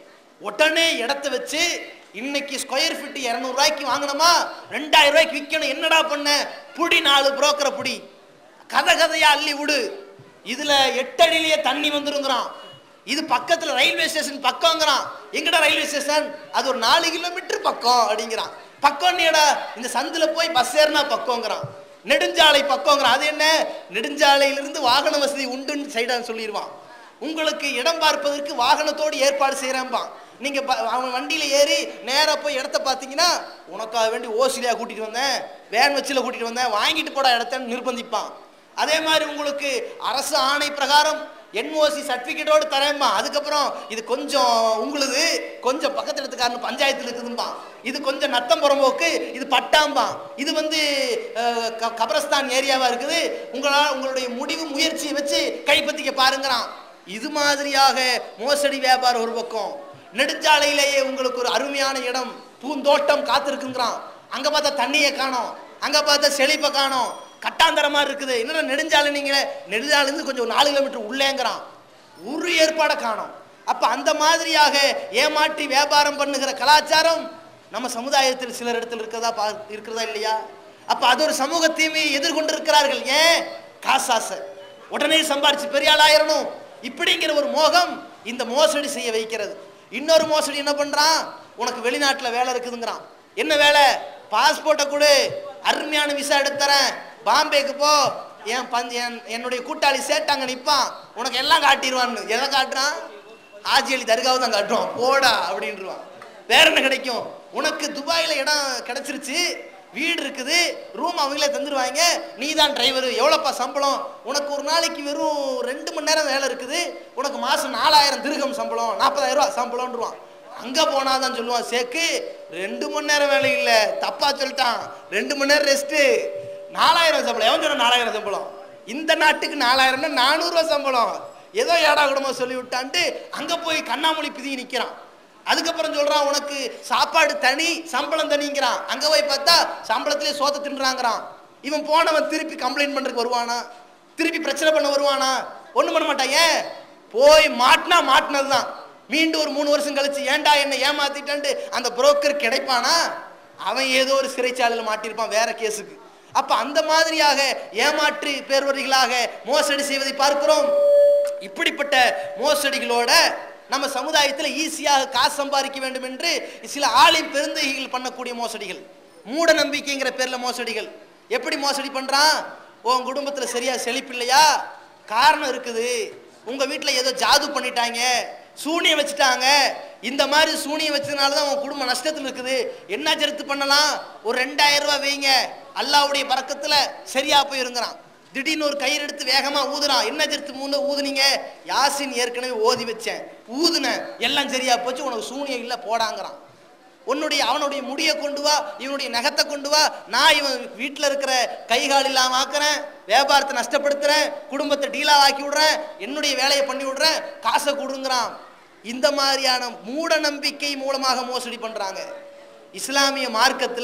உடனே இடத்த வச்சு இன்னைக்கு ஸ்கொயர் ஃபீட் இரநூறுவாய்க்கு வாங்கினோமா ரெண்டாயிரம் ரூபாய்க்கு விற்கணும் என்னடா பண்ண புடி நாலு புரோக்கரை புடி கதை கதையா அள்ளி விடு இதுல எட்டடியிலேயே தண்ணி வந்துருங்கிறான் இது பக்கத்துல ரயில்வே ஸ்டேஷன் பக்கங்கிறான் எங்கடா ரயில்வே ஸ்டேஷன் அது ஒரு நாலு கிலோமீட்டர் பக்கம் அப்படிங்கிறான் பக்கம் நீடா இந்த சந்துல போய் பஸ் ஏறினா பக்கங்கிறான் நெடுஞ்சாலை பக்கங்கிறான் அது என்ன நெடுஞ்சாலையிலிருந்து வாகன வசதி உண்டுன்னு சைடான்னு சொல்லிடுவான் உங்களுக்கு இடம் பார்ப்பதற்கு வாகனத்தோடு ஏற்பாடு செய்கிறேன்பான் நீங்க ப- அவன் வண்டியில ஏறி நேரா போய் இடத்த பார்த்தீங்கன்னா உனக்காக வேண்டி ஓசிலியா கூட்டிட்டு வந்தேன் வேன் வச்சுல கூட்டிட்டு வந்தேன் வாங்கிட்டு போடா இடத்தன்னு நிர்பந்திப்பான் அதே மாதிரி உங்களுக்கு அரசு ஆணை பிரகாரம் என்ஓசி சர்டிபிகேட்டோடு தரேன்பா அதுக்கப்புறம் இது கொஞ்சம் உங்களுது கொஞ்சம் பக்கத்து இடத்துக்காரன் பஞ்சாயத்தில் இருக்குதும்பான் இது கொஞ்சம் நத்தம் புறம்போக்கு இது பட்டாம்பான் இது வந்து அஹ், க- கபரஸ்தான் ஏரியாவா இருக்குது உங்களால் உங்களுடைய முடிவு முயற்சியை வச்சு கைப்பற்றிக்க பாருங்கிறான் இது மாதிரியாக மோசடி வியாபாரம் ஒரு பக்கம் நெடுஞ்சாலையிலேயே உங்களுக்கு ஒரு அருமையான இடம் பூந்தோட்டம் காத்திருக்குங்கிறான் அங்க பார்த்தா தண்ணியை காணோம் அங்க பார்த்தா செழிப்பை காணோம் கட்டாந்தரமா இருக்குது என்னடா நெடுஞ்சாலை நீங்க நெடுஞ்சாலையிலிருந்து கொஞ்சம் ஒரு நாலு கிலோமீட்டர் உள்ளேங்கிறான் ஒரு ஏற்பாடை காணோம் அப்ப அந்த மாதிரியாக ஏமாற்றி வியாபாரம் பண்ணுகிற கலாச்சாரம் நம்ம சமுதாயத்தில் சிலர் இடத்தில் இருக்கிறதா பா இருக்கிறதா இல்லையா அப்ப அது ஒரு சமூக தீமையை எதிர்கொண்டு இருக்கிறார்கள் ஏன் காசாசை உடனே சம்பாரிச்சு பெரிய ஆள் ஆயிரணும் இப்படிங்கிற ஒரு மோகம் இந்த மோசடி செய்ய வைக்கிறது இன்னொரு மோசடி என்ன பண்றான் உனக்கு வெளிநாட்டுல வேலை இருக்குதுங்கிறான் என்ன வேலை பாஸ்போர்ட்டை கொடு அருமையான விசா எடுத்து தரேன் பாம்பேக்கு போ என் பஞ்ச என் என்னுடைய கூட்டாளி சேட்டாங்க நிப்பான் உனக்கு எல்லாம் காட்டிடுவான்னு எதை காட்டுறான் ஆஜி அலி தர்காவை தான் காட்டுவான் போடா அப்படின்றான் வேற என்ன கிடைக்கும் உனக்கு துபாயில இடம் கிடைச்சிருச்சு வீடு இருக்குது ரூம் அவங்களே தந்துருவாங்க நீ தான் டிரைவர் எவ்வளோப்பா சம்பளம் உனக்கு ஒரு நாளைக்கு வெறும் ரெண்டு மணி நேரம் வேலை இருக்குது உனக்கு மாதம் நாலாயிரம் திருகம் சம்பளம் நாற்பதாயிரம் ரூபா சம்பளம்ன்றான் அங்கே போனால் தான் சொல்லுவான் சேக்கு ரெண்டு மணி நேரம் வேலை இல்லை தப்பா சொல்லிட்டான் ரெண்டு மணி நேரம் ரெஸ்ட்டு நாலாயிரம் சம்பளம் எவன் சொன்ன நாலாயிரம் சம்பளம் இந்த நாட்டுக்கு நாலாயிரம்னா நானூறுரூவா சம்பளம் ஏதோ ஏடா குடும்பம் சொல்லி விட்டான்ட்டு அங்கே போய் கண்ணாமொழி பிதி நிற்கிறான் அதுக்கப்புறம் சொல்றான் உனக்கு சாப்பாடு தனி சம்பளம் தனிங்கிறான் அங்க போய் பார்த்தா சம்பளத்திலே சோத்த தின்றாங்கிறான் இவன் போனவன் திருப்பி கம்ப்ளைண்ட் பண்றதுக்கு வருவானா திருப்பி பிரச்சனை பண்ண வருவானா ஒண்ணும் பண்ண மாட்டான் ஏன் போய் மாட்டினா மாட்டினதுதான் மீண்டும் ஒரு மூணு வருஷம் கழிச்சு ஏன்டா என்ன ஏமாத்திட்டான்ட்டு அந்த புரோக்கர் கிடைப்பானா அவன் ஏதோ ஒரு சிறைச்சாலையில் மாட்டியிருப்பான் வேற கேஸுக்கு அப்ப அந்த மாதிரியாக ஏமாற்றி பேர்வழிகளாக மோசடி செய்வதை பார்க்கிறோம் இப்படிப்பட்ட மோசடிகளோட நம்ம சமுதாயத்தில் ஈஸியாக காசு சம்பாதிக்க வேண்டும் என்று சில ஆளின் பெருந்தகைகள் பண்ணக்கூடிய மோசடிகள் மூட நம்பிக்கைங்கிற பேர்ல மோசடிகள் எப்படி மோசடி பண்றான் உன் குடும்பத்துல சரியா செழிப்பு இல்லையா காரணம் இருக்குது உங்க வீட்டுல ஏதோ ஜாது பண்ணிட்டாங்க சூனியம் வச்சுட்டாங்க இந்த மாதிரி சூனியம் வச்சதுனால தான் உன் குடும்பம் நஷ்டத்தில் இருக்குது என்ன ஜெருத்து பண்ணலாம் ஒரு ரெண்டாயிரம் ரூபாய் வைங்க அல்லாவுடைய பறக்கத்துல சரியா போயிருங்கிறான் திடீர்னு ஒரு கயிறு எடுத்து வேகமா ஊதுறான் என்ன ஜெருத்து மூணு ஊதுனீங்க யாசின் ஏற்கனவே ஓதி வச்சேன் ஊதுனேன் எல்லாம் சரியா போச்சு உனக்கு சூனியம் இல்லை போடாங்கிறான் உன்னுடைய அவனுடைய முடியை கொண்டு வா இவனுடைய நகத்தை கொண்டு வா நான் இவன் வீட்டில் இருக்கிற கை கால் இல்லாம ஆக்குறேன் வியாபாரத்தை நஷ்டப்படுத்துறேன் குடும்பத்தை டீலா ஆக்கி விடுறேன் என்னுடைய வேலையை பண்ணி விடுறேன் காசை கொடுங்கிறான் இந்த மாதிரியான மூட நம்பிக்கை மூலமாக மோசடி பண்றாங்க இஸ்லாமிய மார்க்கத்துல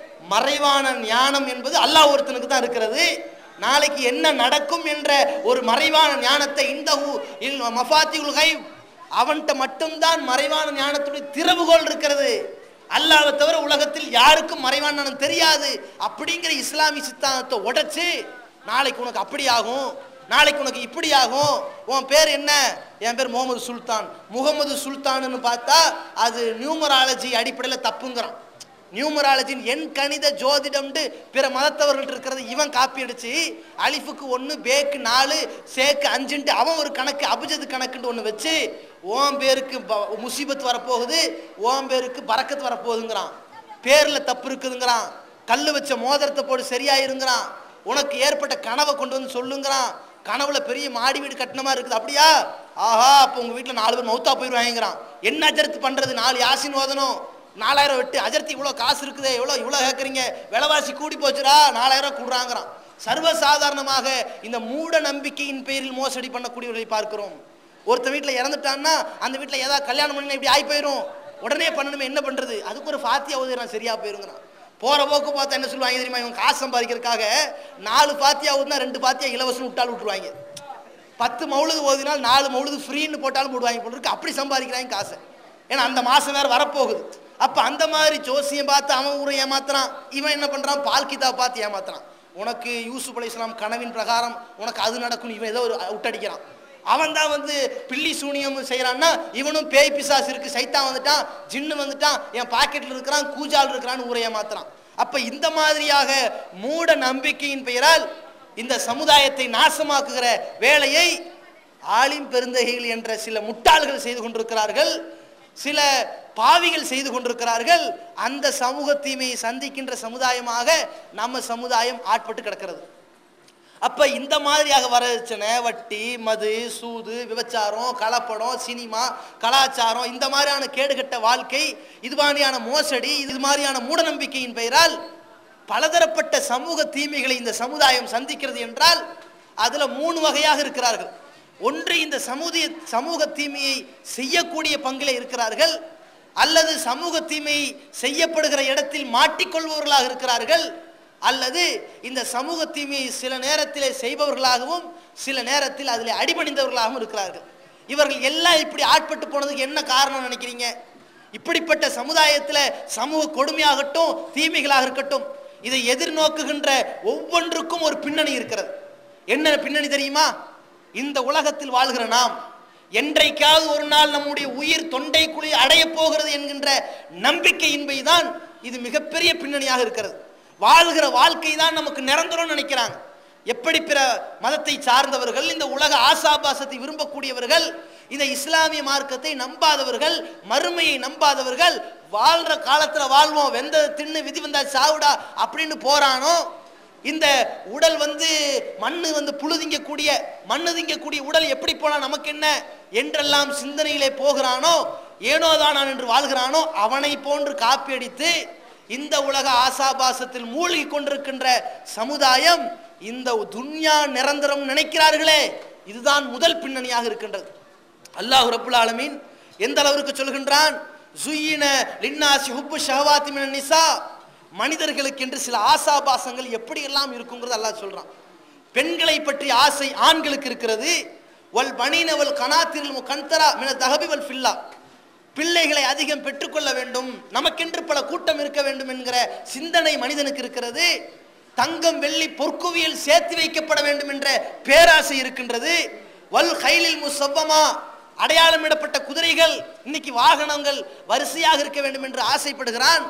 மறைவான ஞானம் என்பது அல்லாஹ் ஒருத்தனுக்கு தான் இருக்கிறது நாளைக்கு என்ன நடக்கும் என்ற ஒரு மறைவான ஞானத்தை இந்த மஃபாத்திகுல் கைப் அவன்கிட்ட மட்டும்தான் மறைவான ஞானத்துடைய திறவுகோல் இருக்கிறது அல்லாவை தவிர உலகத்தில் யாருக்கும் மறைவான ஞானம் தெரியாது அப்படிங்கிற இஸ்லாமிய சித்தாந்தத்தை உடைச்சு நாளைக்கு உனக்கு அப்படி ஆகும் நாளைக்கு உனக்கு இப்படி ஆகும் உன் பேர் என்ன என் பேர் முகமது சுல்தான் முகமது சுல்தான்னு பார்த்தா அது நியூமராலஜி அடிப்படையில் தப்புங்கிறான் நியூமராலஜின் எண் கணித ஜோதிடம்னு பிற மதத்தவர்கள் இருக்கிறது இவன் காப்பி அடிச்சு அலிஃபுக்கு ஒன்று பேக்கு நாலு சேக்கு அஞ்சுன்ட்டு அவன் ஒரு கணக்கு அபிஜது கணக்குன்னு ஒன்று வச்சு ஓம் பேருக்கு ப- முசீபத் வரப்போகுது ஓம் பேருக்கு பறக்கத் வரப்போகுதுங்கிறான் பேரில் தப்பு இருக்குதுங்கிறான் கல் வச்ச மோதிரத்தை போட்டு சரியாயிருங்கிறான் உனக்கு ஏற்பட்ட கனவை கொண்டு வந்து சொல்லுங்கிறான் கனவுல பெரிய மாடி வீடு கட்டின மாதிரி இருக்குது அப்படியா ஆஹா அப்போ உங்க வீட்டில் நாலு பேர் மௌத்தா போயிடுவாங்கிறான் என்ன அஜர்த்து பண்றது நாலு யாசின் ஓதணும் நாலாயிரம் வெட்டு அஜர்த்தி இவ்வளோ காசு இருக்குதே இவ்வளோ இவ்வளோ கேட்குறீங்க விலைவாசி கூடி போச்சுடா நாலாயிரம் கூடுறாங்கிறான் சர்வசாதாரணமாக இந்த மூட நம்பிக்கையின் பேரில் மோசடி பண்ணக்கூடியவர்களை பார்க்கிறோம் ஒருத்தன் வீட்டில் இறந்துட்டான்னா அந்த வீட்டில் ஏதாவது கல்யாணம் பண்ணி இப்படி ஆகி போயிடும் உடனே பண்ணணுமே என்ன பண்ணுறது அதுக்கு ஒரு ஃபாத்தியா ஓதுறான் சரியா போயிருங்கிறான் போகிற போக்கு பார்த்தா என்ன சொல்லுவாங்க தெரியுமா இவன் காசு சம்பாதிக்கிறதுக்காக நாலு பாத்தியா ஓதுனா ரெண்டு பாத்தியா இலவசம் விட்டாலும் விட்டுருவாங்க பத்து மௌலுது ஓதினால் நாலு மௌலுது ஃப்ரீன்னு போட்டாலும் போடுவாங்க போல இருக்கு அப்படி சம்பாதிக்கிறாங்க காசை ஏன்னா அந்த மாதம் வேறு வரப்போகுது அப்போ அந்த மாதிரி ஜோசியம் பார்த்து அவன் ஊரை ஏமாத்துறான் இவன் என்ன பண்ணுறான் பால் கிதாப் பார்த்து ஏமாத்துறான் உனக்கு யூசுப் அலை இஸ்லாம் கனவின் பிரகாரம் உனக்கு அது நடக்கும் இவன் ஏதோ ஒரு விட்டடிக்கிறான் அவன் தான் வந்து பில்லி சூனியம் செய்கிறான்னா இவனும் பேய் பிசாசு இருக்கு சைத்தான் வந்துட்டான் ஜின்னு வந்துட்டான் என் பாக்கெட்டில் இருக்கிறான் கூஜால் இருக்கிறான்னு ஊரை ஏமாத்துறான் அப்போ இந்த மாதிரியாக மூட நம்பிக்கையின் பெயரால் இந்த சமுதாயத்தை நாசமாக்குகிற வேலையை ஆலிம் பெருந்தகைகள் என்ற சில முட்டாள்கள் செய்து கொண்டிருக்கிறார்கள் சில பாவிகள் செய்து கொண்டிருக்கிறார்கள் அந்த சமூக தீமையை சந்திக்கின்ற சமுதாயமாக நம்ம சமுதாயம் ஆட்பட்டு கிடக்கிறது அப்ப இந்த மாதிரியாக வரதட்சணை வட்டி மது சூது விபச்சாரம் கலப்படம் சினிமா கலாச்சாரம் இந்த மாதிரியான கேடுகட்ட வாழ்க்கை இது மாதிரியான மோசடி இது மாதிரியான மூடநம்பிக்கையின் பெயரால் பலதரப்பட்ட சமூக தீமைகளை இந்த சமுதாயம் சந்திக்கிறது என்றால் அதுல மூணு வகையாக இருக்கிறார்கள் ஒன்று இந்த சமுதாய சமூக தீமையை செய்யக்கூடிய பங்கிலே இருக்கிறார்கள் அல்லது சமூக தீமை செய்யப்படுகிற இடத்தில் மாட்டிக்கொள்பவர்களாக இருக்கிறார்கள் அல்லது இந்த சமூக தீமையை சில நேரத்திலே செய்பவர்களாகவும் சில நேரத்தில் அதில் அடிபணிந்தவர்களாகவும் இருக்கிறார்கள் இவர்கள் எல்லாம் இப்படி ஆட்பட்டு போனதுக்கு என்ன காரணம் நினைக்கிறீங்க இப்படிப்பட்ட சமுதாயத்தில் சமூக கொடுமையாகட்டும் தீமைகளாக இருக்கட்டும் இதை எதிர்நோக்குகின்ற ஒவ்வொன்றுக்கும் ஒரு பின்னணி இருக்கிறது என்ன பின்னணி தெரியுமா இந்த உலகத்தில் வாழ்கிற நாம் என்றைக்காவது ஒரு நாள் நம்முடைய உயிர் தொண்டைக்குழி அடையப் போகிறது என்கின்ற நம்பிக்கையின்பைதான் இது மிகப்பெரிய பின்னணியாக இருக்கிறது வாழ்கிற வாழ்க்கை தான் நமக்கு நிரந்தரம் நினைக்கிறாங்க எப்படி பிற மதத்தை சார்ந்தவர்கள் இந்த உலக ஆசாபாசத்தை விரும்பக்கூடியவர்கள் இந்த இஸ்லாமிய மார்க்கத்தை நம்பாதவர்கள் மறுமையை நம்பாதவர்கள் வாழ்ற காலத்துல வாழ்வோம் வெந்ததை தின்னு விதி வந்தா சாவுடா அப்படின்னு போறானோ இந்த உடல் வந்து மண்ணு வந்து புழுதிங்கக்கூடிய மண்ணு திங்கக்கூடிய உடல் எப்படி போனா நமக்கு என்ன என்றெல்லாம் சிந்தனையிலே போகிறானோ ஏனோதானான் என்று வாழ்கிறானோ அவனை போன்று காப்பி அடித்து இந்த உலக ஆசாபாசத்தில் மூழ்கி கொண்டிருக்கின்ற சமுதாயம் இந்த துன்யா நிரந்தரம் நினைக்கிறார்களே இதுதான் முதல் பின்னணியாக இருக்கின்றது அல்லாஹ் ரப்புல் ஆலமீன் எந்த அளவிற்கு சொல்கின்றான் ஜுய்யின லின்னாசி ஹுப்பு ஷஹவாத்தி மினன் நிசா மனிதர்களுக்கு என்று சில ஆசாபாசங்கள் எப்படியெல்லாம் இருக்குங்கிறது அல்லாஹ் சொல்றான் பெண்களை பற்றிய ஆசை ஆண்களுக்கு இருக்கிறது வல் பனீன வல் கனாத்திரில் கந்தரா மின தகபி வல் ஃபில்லா பிள்ளைகளை அதிகம் பெற்றுக்கொள்ள வேண்டும் நமக்கென்று பல கூட்டம் இருக்க வேண்டும் என்கிற சிந்தனை மனிதனுக்கு இருக்கிறது தங்கம் வெள்ளி பொற்குவியல் சேர்த்து வைக்கப்பட வேண்டும் என்ற பேராசை இருக்கின்றது வல் கைலில் முசவ்வமா அடையாளமிடப்பட்ட குதிரைகள் இன்னைக்கு வாகனங்கள் வரிசையாக இருக்க வேண்டும் என்று ஆசைப்படுகிறான்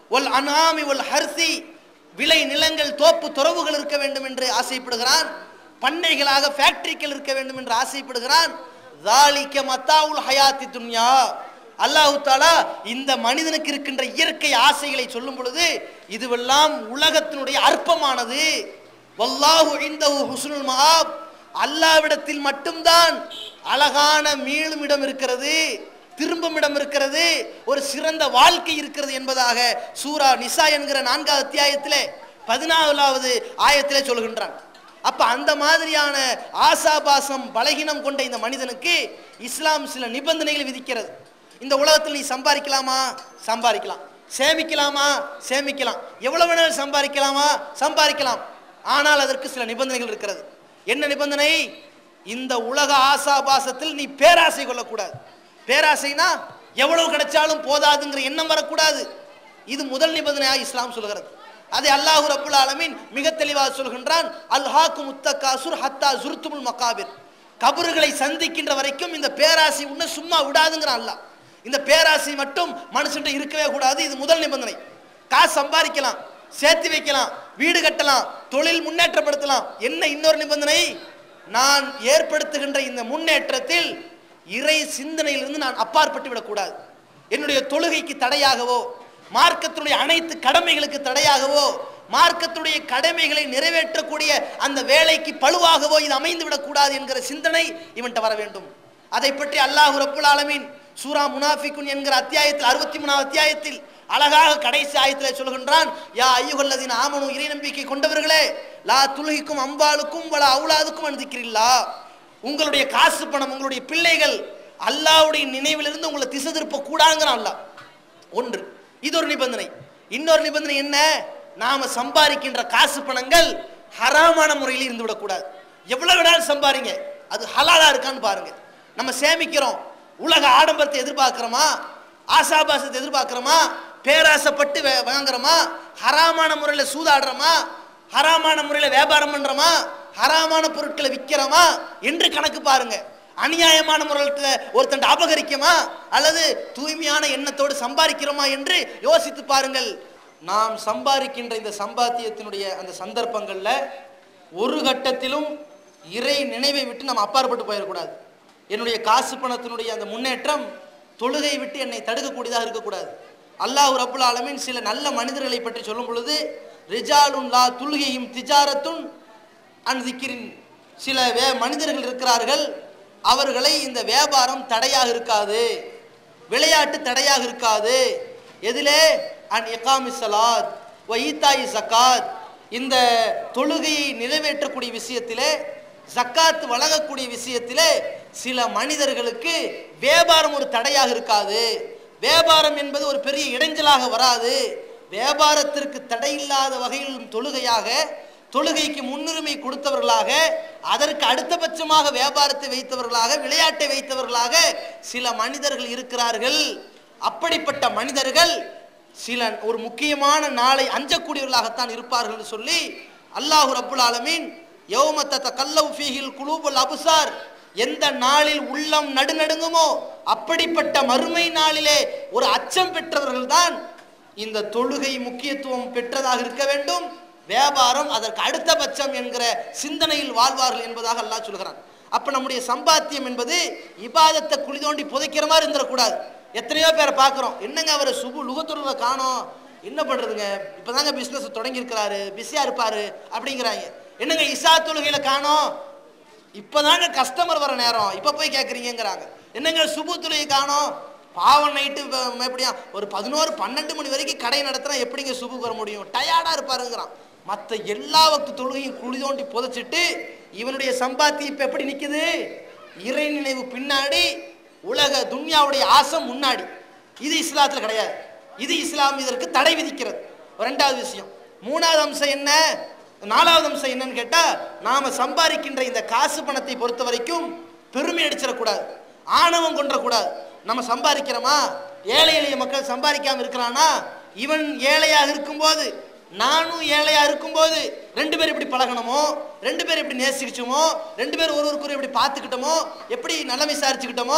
ஒல் அனாமி ஒல் ஹர்சி விளை நிலங்கள் தோப்பு துறவுகள் இருக்க வேண்டும் என்று ஆசைப்படுகிறான் பண்ணைகளாக ஃபேக்டரிகள் இருக்க வேண்டும் என்று ஆசைப்படுகிறான் ذَلِكَ مَتَاعُ الْحَيَاةِ الدُّنْيَا அல்லாஹு தாலா இந்த மனிதனுக்கு இருக்கின்ற இயற்கை ஆசைகளை சொல்லும் பொழுது இதுவெல்லாம் உலகத்தினுடைய அற்பமானது வல்லாஹு இந்தஹு ஹுஸ்னுல் மஆப் அல்லாவிடத்தில் மட்டும்தான் அழகான மீளும் இடம் இருக்கிறது திரும்பும் இடம் இருக்கிறது ஒரு சிறந்த வாழ்க்கை இருக்கிறது என்பதாக சூரா நிசா என்கிற நான்காவது அத்தியாயத்திலே பதினாலாவது ஆயத்திலே சொல்கின்றான் அப்ப அந்த மாதிரியான ஆசாபாசம் பலகீனம் கொண்ட இந்த மனிதனுக்கு இஸ்லாம் சில நிபந்தனைகளை விதிக்கிறது இந்த உலகத்தில் நீ சம்பாதிக்கலாமா சம்பாதிக்கலாம் சேமிக்கலாமா சேமிக்கலாம் எவ்வளவு வேணாலும் சம்பாதிக்கலாமா சம்பாதிக்கலாம் ஆனால் அதற்கு சில நிபந்தனைகள் இருக்கிறது என்ன நிபந்தனை இந்த உலக ஆசாபாசத்தில் நீ பேராசை கொள்ளக்கூடாது பேராசைனா எவ்வளவு கிடைச்சாலும் போதாதுங்கிற எண்ணம் வரக்கூடாது இது முதல் நிபந்தனையாக இஸ்லாம் சொல்கிறது அதை அல்லாஹு ரப்புல் ஆலமீன் மிக தெளிவாக சொல்கின்றான் அல்ஹாக்கு முத்தக்காசுர் ஹத்தா ஜுர்துமுல் மகாபிர் கபறுகளை சந்திக்கின்ற வரைக்கும் இந்த பேராசை உன்னை சும்மா விடாதுங்கிறான் அல்லாஹ் இந்த பேராசை மட்டும் மனுஷன்ட்ட இருக்கவே கூடாது இது முதல் நிபந்தனை காசு சம்பாதிக்கலாம் சேர்த்து வைக்கலாம் வீடு கட்டலாம் தொழில் முன்னேற்றப்படுத்தலாம் என்ன இன்னொரு நிபந்தனை நான் ஏற்படுத்துகின்ற இந்த முன்னேற்றத்தில் இறை சிந்தனையிலிருந்து நான் அப்பாற்பட்டு விடக்கூடாது என்னுடைய தொழுகைக்கு தடையாகவோ மார்க்கத்தினுடைய அனைத்து கடமைகளுக்கு தடையாகவோ மார்க்கத்துடைய கடமைகளை நிறைவேற்றக்கூடிய அந்த வேலைக்கு பழுவாகவோ இது அமைந்து விடக்கூடாது என்கிற சிந்தனை இவன்கிட்ட வர வேண்டும் அதை பற்றி அல்லாஹ் ரப்புல் ஆலமீன் சூரா முனாஃபிகுன் என்கிற அத்தியாயத்தில் அறுபத்தி மூணாவது அத்தியாயத்தில் அழகாக கடைசி ஆயத்தில் சொல்கின்றான் யா ஐயுகல்லதின் ஆமனு இறை நம்பிக்கை கொண்டவர்களே லா துல்கிக்கும் அம்பாளுக்கும் வல அவுலாதுக்கும் அனுதிக்கிறீர்களா உங்களுடைய காசு பணம் உங்களுடைய பிள்ளைகள் அல்லாஹ்வுடைய நினைவிலிருந்து உங்களை திசை திருப்ப கூடாங்கிறான் அல்லாஹ் ஒன்று இது ஒரு நிபந்தனை இன்னொரு நிபந்தனை என்ன நாம சம்பாதிக்கின்ற காசு பணங்கள் ஹராமான முறையில் இருந்து விடக்கூடாது எவ்வளவு வேணாலும் சம்பாதிங்க அது ஹலாலா இருக்கான்னு பாருங்க நம்ம சேமிக்கிறோம் உலக ஆடம்பரத்தை எதிர்பார்க்கிறோமா ஆசாபாசத்தை எதிர்பார்க்கிறோமா பேராசைப்பட்டு வே- வாங்குறோமா ஹராமான முறையில் சூதாடுறோமா ஹராமான முறையில் வியாபாரம் பண்றோமா ஹராமான பொருட்களை விற்கிறோமா என்று கணக்கு பாருங்க அநியாயமான முறையில் ஒருத்தன் அபகரிக்குமா அல்லது தூய்மையான எண்ணத்தோடு சம்பாதிக்கிறோமா என்று யோசித்து பாருங்கள் நாம் சம்பாதிக்கின்ற இந்த சம்பாத்தியத்தினுடைய அந்த சந்தர்ப்பங்கள்ல ஒரு கட்டத்திலும் இறை நினைவை விட்டு நம்ம அப்பாற்பட்டு போயிடக்கூடாது என்னுடைய காசு பணத்தினுடைய அந்த முன்னேற்றம் தொழுகை விட்டு என்னை தடுக்கக்கூடியதாக இருக்கக்கூடாது அல்லாஹ் ரப்புல் ஆலமீன் சில நல்ல மனிதர்களை பற்றி சொல்லும் பொழுது ரிஜாலுன் லா துல்கையும் திஜாரத்துன் அன் திக்கிரின் சில வே மனிதர்கள் இருக்கிறார்கள் அவர்களை இந்த வியாபாரம் தடையாக இருக்காது விளையாட்டு தடையாக இருக்காது எதிலே அன் இகாமி சலாத் வ ஈத்தாயி ஜக்காத் இந்த தொழுகையை நிறைவேற்றக்கூடிய விஷயத்திலே ஜக்காத் வழங்கக்கூடிய விஷயத்திலே சில மனிதர்களுக்கு வியாபாரம் ஒரு தடையாக இருக்காது வியாபாரம் என்பது ஒரு பெரிய இடைஞ்சலாக வராது வியாபாரத்திற்கு தடையில்லாத வகையிலும் தொழுகையாக தொழுகைக்கு முன்னுரிமை கொடுத்தவர்களாக அதற்கு அடுத்தபட்சமாக வியாபாரத்தை வைத்தவர்களாக விளையாட்டை வைத்தவர்களாக சில மனிதர்கள் இருக்கிறார்கள் அப்படிப்பட்ட மனிதர்கள் சில ஒரு முக்கியமான நாளை அஞ்சக்கூடியவர்களாகத்தான் இருப்பார்கள் என்று சொல்லி அல்லாஹு ரப்புல் ஆலமீன் யௌமத்த கல்லவ் ஃபீஹில் குலூபுல் அபுசார் எந்த நாளில் உள்ளம் நடுநடுங்குமோ அப்படிப்பட்ட மறுமை நாளிலே ஒரு அச்சம் பெற்றவர்கள் தான் இந்த தொழுகை முக்கியத்துவம் பெற்றதாக இருக்க வேண்டும் வியாபாரம் அதற்கு அடுத்தபட்சம் என்கிற சிந்தனையில் வாழ்வார்கள் என்பதாக அல்லாஹ் சொல்கிறான் அப்ப நம்முடைய சம்பாத்தியம் என்பது இபாதத்தை குழி தோண்டி புதைக்கிற மாதிரி இருந்துடக்கூடாது எத்தனையோ பேரை பார்க்குறோம் என்னங்க அவர் சுபு லுகத்துறத காணோம் என்ன பண்றதுங்க இப்பதாங்க பிசினஸ் தொடங்கி இருக்கிறாரு பிஸியா இருப்பாரு அப்படிங்கிறாங்க என்னங்க இசா தொழுகையில காணோம் இப்பதாங்க கஸ்டமர் வர நேரம் இப்ப போய் கேக்குறீங்கங்கிறாங்க என்னங்க சுபு தொழுகை காணோம் பாவம் நைட்டு எப்படியா ஒரு பதினோரு பன்னெண்டு மணி வரைக்கும் கடை நடத்துனா எப்படிங்க சுபுக்கு வர முடியும் டயர்டா இருப்பாருங்கிறான் மற்ற எல்லா வக்து தொழுகையும் குழி தோண்டி புதைச்சிட்டு இவனுடைய சம்பாத்தியம் இப்ப எப்படி நிக்குது இறை நினைவு பின்னாடி உலக துன்யாவுடைய ஆசை முன்னாடி இது இஸ்லாத்துல கிடையாது இது இஸ்லாம் இதற்கு தடை விதிக்கிறது ரெண்டாவது விஷயம் மூணாவது அம்சம் என்ன நாலாவது அம்சம் என்னன்னு கேட்டா நாம சம்பாதிக்கின்ற இந்த காசு பணத்தை பொறுத்த வரைக்கும் பெருமை அடிச்சிடக்கூடாது ஆணவம் கொண்டக்கூடாது நம்ம சம்பாதிக்கிறோமா ஏழை எளிய மக்கள் சம்பாதிக்காம இருக்கிறானா இவன் ஏழையாக இருக்கும்போது நானும் ஏழையா இருக்கும்போது ரெண்டு பேரும் இப்படி பழகணுமோ ரெண்டு பேரும் இப்படி நேசிக்கிச்சோமோ ரெண்டு பேரும் ஒருவருக்கு எப்படி பார்த்துக்கிட்டோமோ எப்படி நலம் விசாரிச்சுக்கிட்டோமோ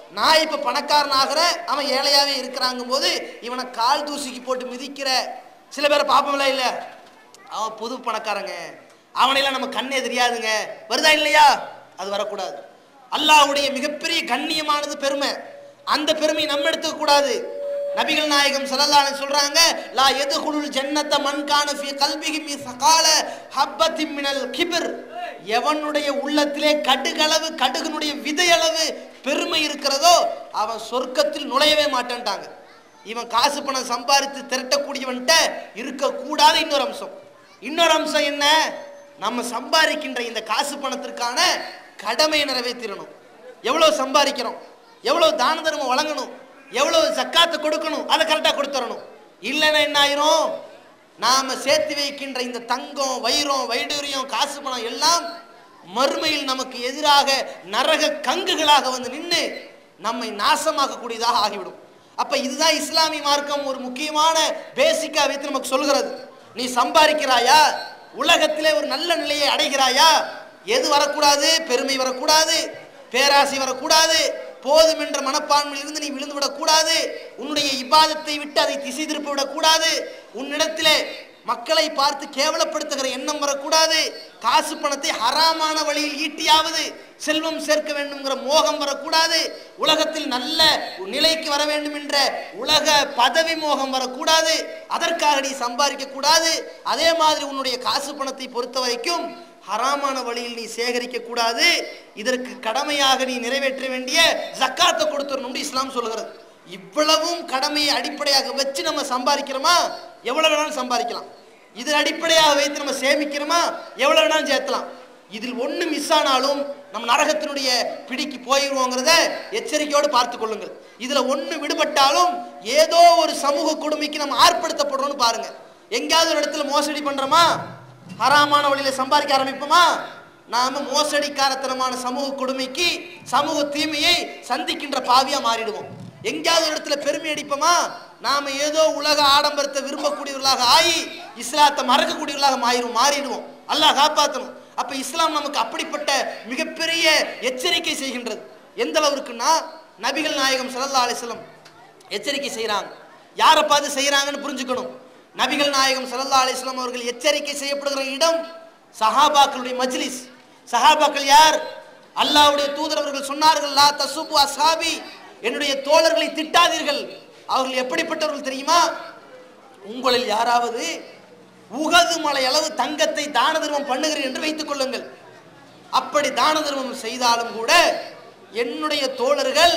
நான் இப்ப பணக்காரன் ஆகிறேன் அவன் ஏழையாவே இருக்கிறாங்க போது இவனை கால் தூசிக்கு போட்டு மிதிக்கிற சில பேரை பாப்போம்ல இல்ல அவன் புது பணக்காரங்க அவனையெல்லாம் நம்ம கண்ணே தெரியாதுங்க வருதா இல்லையா அது வரக்கூடாது அல்லாஹ்வுடைய மிகப்பெரிய கண்ணியமானது பெருமை அந்த பெருமையை நம்ம எடுத்துக்க கூடாது நபிகள் நாயகம் ஸல்லல்லாஹு அலைஹி சொல்றாங்க லா யதுகுலுல் ஜன்னத மன் கான ஃபீ கல்பிஹி மீ சகால ஹப்பத்தின் மினல் கிப்ர் எவனுடைய உள்ளத்திலே கடுகளவு கடுகுனுடைய விதையளவு பெருமை இருக்கிறதோ அவன் சொர்க்கத்தில் நுழையவே மாட்டேன்ட்டாங்க இவன் காசு பணம் சம்பாதித்து திரட்டக்கூடியவன்ட்ட இருக்கக்கூடாத இன்னொரு அம்சம் இன்னொரு அம்சம் என்ன நம்ம சம்பாதிக்கின்ற இந்த காசு பணத்திற்கான கடமையை நிறைவேற்றிடணும் எவ்வளவு சம்பாதிக்கிறோம் எவ்வளவு தான தர்மம் வழங்கணும் எவ்வளவு சக்காத்து கொடுக்கணும் அதை கரெக்டாக கொடுத்துடணும் இல்லைன்னா என்ன ஆயிரும் நாம சேர்த்து வைக்கின்ற இந்த தங்கம் வைரம் வைடூரியம் காசு பணம் எல்லாம் மறுமையில் நமக்கு எதிராக நரக கங்குகளாக வந்து நின்று நம்மை நாசமாக்கக்கூடியதாக ஆகிவிடும் அப்ப இதுதான் இஸ்லாமிய மார்க்கம் ஒரு முக்கியமான பேசிக்கா வைத்து நமக்கு சொல்கிறது நீ சம்பாதிக்கிறாயா உலகத்திலே ஒரு நல்ல நிலையை அடைகிறாயா எது வரக்கூடாது பெருமை வரக்கூடாது பேராசை வரக்கூடாது போதும் என்ற மனப்பான்மையில் இருந்து நீ விழுந்து விடக்கூடாது உன்னுடைய இபாதத்தை விட்டு அதை திசை திருப்பி விடக்கூடாது உன்னிடத்திலே மக்களை பார்த்து கேவலப்படுத்துகிற எண்ணம் வரக்கூடாது காசு பணத்தை ஹராமான வழியில் ஈட்டியாவது செல்வம் சேர்க்க வேண்டும்ங்கிற மோகம் வரக்கூடாது உலகத்தில் நல்ல நிலைக்கு வர வேண்டும் என்ற உலக பதவி மோகம் வரக்கூடாது அதற்காக நீ சம்பாதிக்க கூடாது அதே மாதிரி உன்னுடைய காசு பணத்தை பொறுத்த வரைக்கும் ஹராமான வழியில் நீ சேகரிக்க கூடாது இதற்கு கடமையாக நீ நிறைவேற்ற வேண்டிய ஜக்காத்தை கொடுத்துடணும்னு இஸ்லாம் சொல்லுகிறது இவ்வளவும் கடமையை அடிப்படையாக வச்சு நம்ம சம்பாதிக்கிறோமா எவ்வளவு வேணாலும் சம்பாதிக்கலாம் இது அடிப்படையாக வைத்து நம்ம சேமிக்கிறோமா எவ்வளவு வேணாலும் சேர்த்தலாம் இதில் ஒன்று மிஸ் ஆனாலும் நம்ம நரகத்தினுடைய பிடிக்கு போயிடுவோங்கிறத எச்சரிக்கையோடு பார்த்து கொள்ளுங்கள் இதுல ஒன்று விடுபட்டாலும் ஏதோ ஒரு சமூக கொடுமைக்கு நம்ம ஆர்ப்படுத்தப்படுறோம்னு பாருங்க எங்கேயாவது ஒரு இடத்துல மோசடி பண்றோமா ஹராமான வழியில சம்பாதிக்க ஆரம்பிப்போமா நாம மோசடிக்காரத்தனமான சமூக கொடுமைக்கு சமூக தீமையை சந்திக்கின்ற பாவியா மாறிடுவோம் எங்கேயாவது ஒரு இடத்துல பெருமை அடிப்போமா நாம ஏதோ உலக ஆடம்பரத்தை விரும்பக்கூடியவர்களாக ஆகி இஸ்லாத்தை மறக்கக்கூடியவர்களாக மாறிடும் மாறிடுவோம் அல்லாஹ் காப்பாற்றணும் அப்ப இஸ்லாம் நமக்கு அப்படிப்பட்ட மிகப்பெரிய எச்சரிக்கை செய்கின்றது எந்த அளவுக்குன்னா நபிகள் நாயகம் ஸல்லல்லாஹு அலைஹி வஸல்லம் எச்சரிக்கை செய்கிறாங்க யாரை பார்த்து செய்கிறாங்கன்னு புரிஞ்சுக்கணும் நபிகள் நாயகம் ஸல்லல்லாஹு அலைஹி வஸல்லம் அவர்கள் எச்சரிக்கை செய்யப்படுகிற இடம் சஹாபாக்களுடைய மஜ்லிஸ் சஹாபாக்கள் யார் அல்லாஹ்வுடைய தூதர் அவர்கள் சொன்னார்கள் லா தசுபு அஸ்ஹாபி என்னுடைய தோழர்களை திட்டாதீர்கள் அவர்கள் எப்படிப்பட்டவர்கள் தெரியுமா உங்களில் யாராவது உகது மலை அளவு தங்கத்தை தான தர்மம் பண்ணுகிறேன் என்று வைத்துக் கொள்ளுங்கள் அப்படி தான தர்மம் செய்தாலும் கூட என்னுடைய தோழர்கள்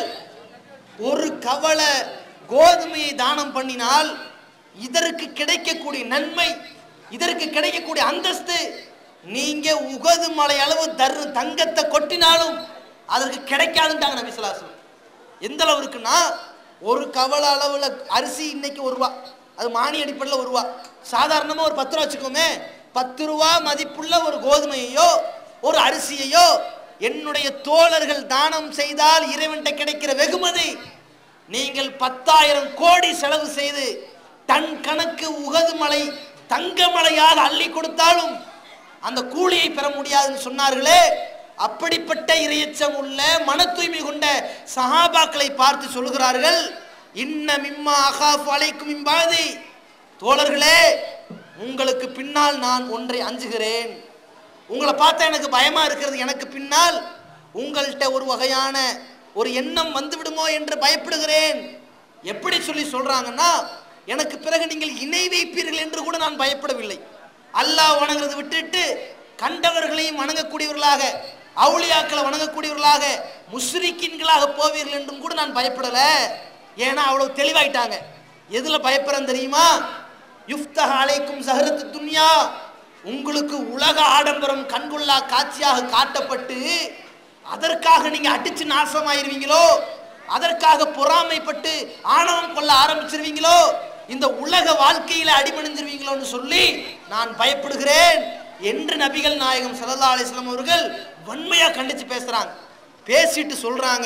ஒரு கவலை கோதுமையை தானம் பண்ணினால் இதற்கு கிடைக்கக்கூடிய நன்மை இதற்கு கிடைக்கக்கூடிய அந்தஸ்து நீங்க உகது மலை அளவு தரு தங்கத்தை கொட்டினாலும் அதற்கு கிடைக்காதுன்ட்டாங்க நபி ஸல்லல்லாஹு அலைஹி வஸல்லம். எந்த அளவு இருக்குன்னா ஒரு கவலை அளவுல அரிசி இன்னைக்கு ஒரு ரூபா அது மானி அடிப்படையில் ஒரு ரூபா சாதாரணமாக ஒரு பத்து ரூபா வச்சுக்கோமே பத்து ரூபா மதிப்புள்ள ஒரு கோதுமையையோ ஒரு அரிசியையோ என்னுடைய தோழர்கள் தானம் செய்தால் இறைவன்கிட்ட கிடைக்கிற வெகுமதி நீங்கள் பத்தாயிரம் கோடி செலவு செய்து டன் கணக்கு உகது மலை தங்க மலையாக அள்ளி கொடுத்தாலும் அந்த கூலியை பெற முடியாதுன்னு சொன்னார்களே அப்படிப்பட்ட இரையச்சம் உள்ள மன தூய்மை கொண்ட சஹாபாக்களை பார்த்து சொல்கிறார்கள் இன்ன மிம்மா அகாஃப் அலைக்கும் இம்பாதி தோழர்களே உங்களுக்கு பின்னால் நான் ஒன்றை அஞ்சுகிறேன் உங்களை பார்த்தா எனக்கு பயமா இருக்கிறது எனக்கு பின்னால் உங்கள்கிட்ட ஒரு வகையான ஒரு எண்ணம் வந்து விடுமோ என்று பயப்படுகிறேன் எப்படி சொல்லி சொல்றாங்கன்னா எனக்கு பிறகு நீங்கள் இணை வைப்பீர்கள் என்று கூட நான் பயப்படவில்லை அல்லாஹ் வணங்குறதை விட்டுட்டு கண்டவர்களையும் வணங்கக்கூடியவர்களாக அவுளியாக்களை வணங்கக்கூடியவர்களாக முஸ்ரிக்கின்களாக போவீர்கள் என்றும் கூட நான் பயப்படல ஏன்னா அவ்வளவு தெளிவாயிட்டாங்க எதுல பயப்படுறேன் தெரியுமா யுஃப்தஹ அலைக்கும் சஹரத்து துன்யா உங்களுக்கு உலக ஆடம்பரம் கண்கொள்ளா காட்சியாக காட்டப்பட்டு அதற்காக நீங்க அடிச்சு நாசமாயிருவீங்களோ அதற்காக பொறாமைப்பட்டு ஆணவம் கொள்ள ஆரம்பிச்சிருவீங்களோ இந்த உலக வாழ்க்கையில அடிமணிஞ்சிருவீங்களோன்னு சொல்லி நான் பயப்படுகிறேன் என்று நபிகள் நாயகம் ஸல்லல்லாஹு அலைஹி வஸல்லம் அவர்கள் வன்மையா கண்டிச்சு பேசுறாங்க பேசிட்டு சொல்றாங்க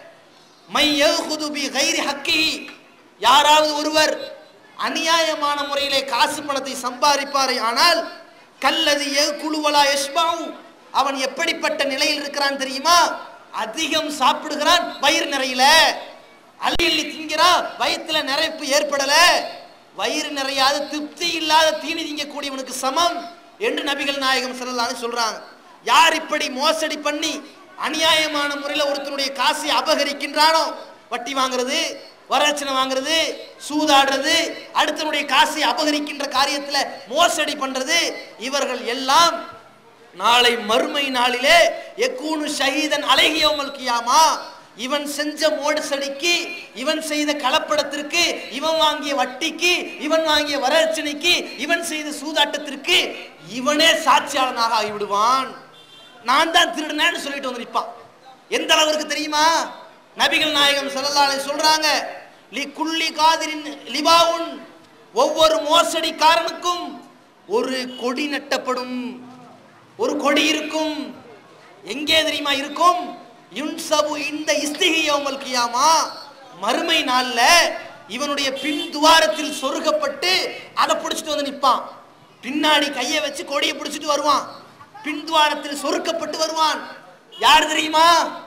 மை யஹுது பி கைரி ஹக்கி யாராவது ஒருவர் அநியாயமான முறையிலே காசு பணத்தை சம்பாதிப்பாரே ஆனால் கல்லது குழுவலா யஷ்பாவு அவன் எப்படிப்பட்ட நிலையில் இருக்கிறான் தெரியுமா அதிகம் சாப்பிடுகிறான் வயிறு நிறையல அள்ளி அள்ளி திங்கிறான் வயிற்றுல நிறைப்பு ஏற்படல வயிறு நிறையாத திருப்தி இல்லாத தீனி திங்கக்கூடியவனுக்கு சமம் என்று நபிகள் நாயகம் ஸல்லல்லாஹு சொல்றாங்க யார் இப்படி மோசடி பண்ணி அநியாயமான முறையில் ஒருத்தனுடைய காசை அபகரிக்கின்றானோ வட்டி வாங்குறது வரதட்சணை வாங்குறது சூதாடுறது அடுத்தனுடைய காசை அபகரிக்கின்ற காரியத்தில் மோசடி பண்றது இவர்கள் எல்லாம் நாளை மறுமை நாளிலே எக்கூனு ஷஹீதன் அழகியவமல் கியாமா இவன் செஞ்ச மோடுசடிக்கு இவன் செய்த கலப்படத்திற்கு இவன் வாங்கிய வட்டிக்கு இவன் வாங்கிய வரதட்சணைக்கு இவன் செய்த சூதாட்டத்திற்கு இவனே சாட்சியாளனாக ஆகிவிடுவான் நான் தான் திருடினேன்னு சொல்லிட்டு வந்து நிற்பான் எந்த அளவிற்கு தெரியுமா நபிகள் நாயகம் ஸல்லல்லாஹு அலைஹி சொல்றாங்க லி குல்லி காதிரின் லிபாவுன் ஒவ்வொரு மோசடிக்காரனுக்கும் ஒரு கொடி நட்டப்படும் ஒரு கொடி இருக்கும் எங்கே தெரியுமா இருக்கும் யுன்சபு இந்த இஸ்திகியோமல் கியாமா மறுமை நாள்ல இவனுடைய பின் துவாரத்தில் சொருகப்பட்டு அதை பிடிச்சிட்டு வந்து நிற்பான் பின்னாடி கையை வச்சு கொடியை பிடிச்சிட்டு வருவான் பின் துவாரத்தில் சொருக்கப்பட்டு வருவான் யார் தெரியுமா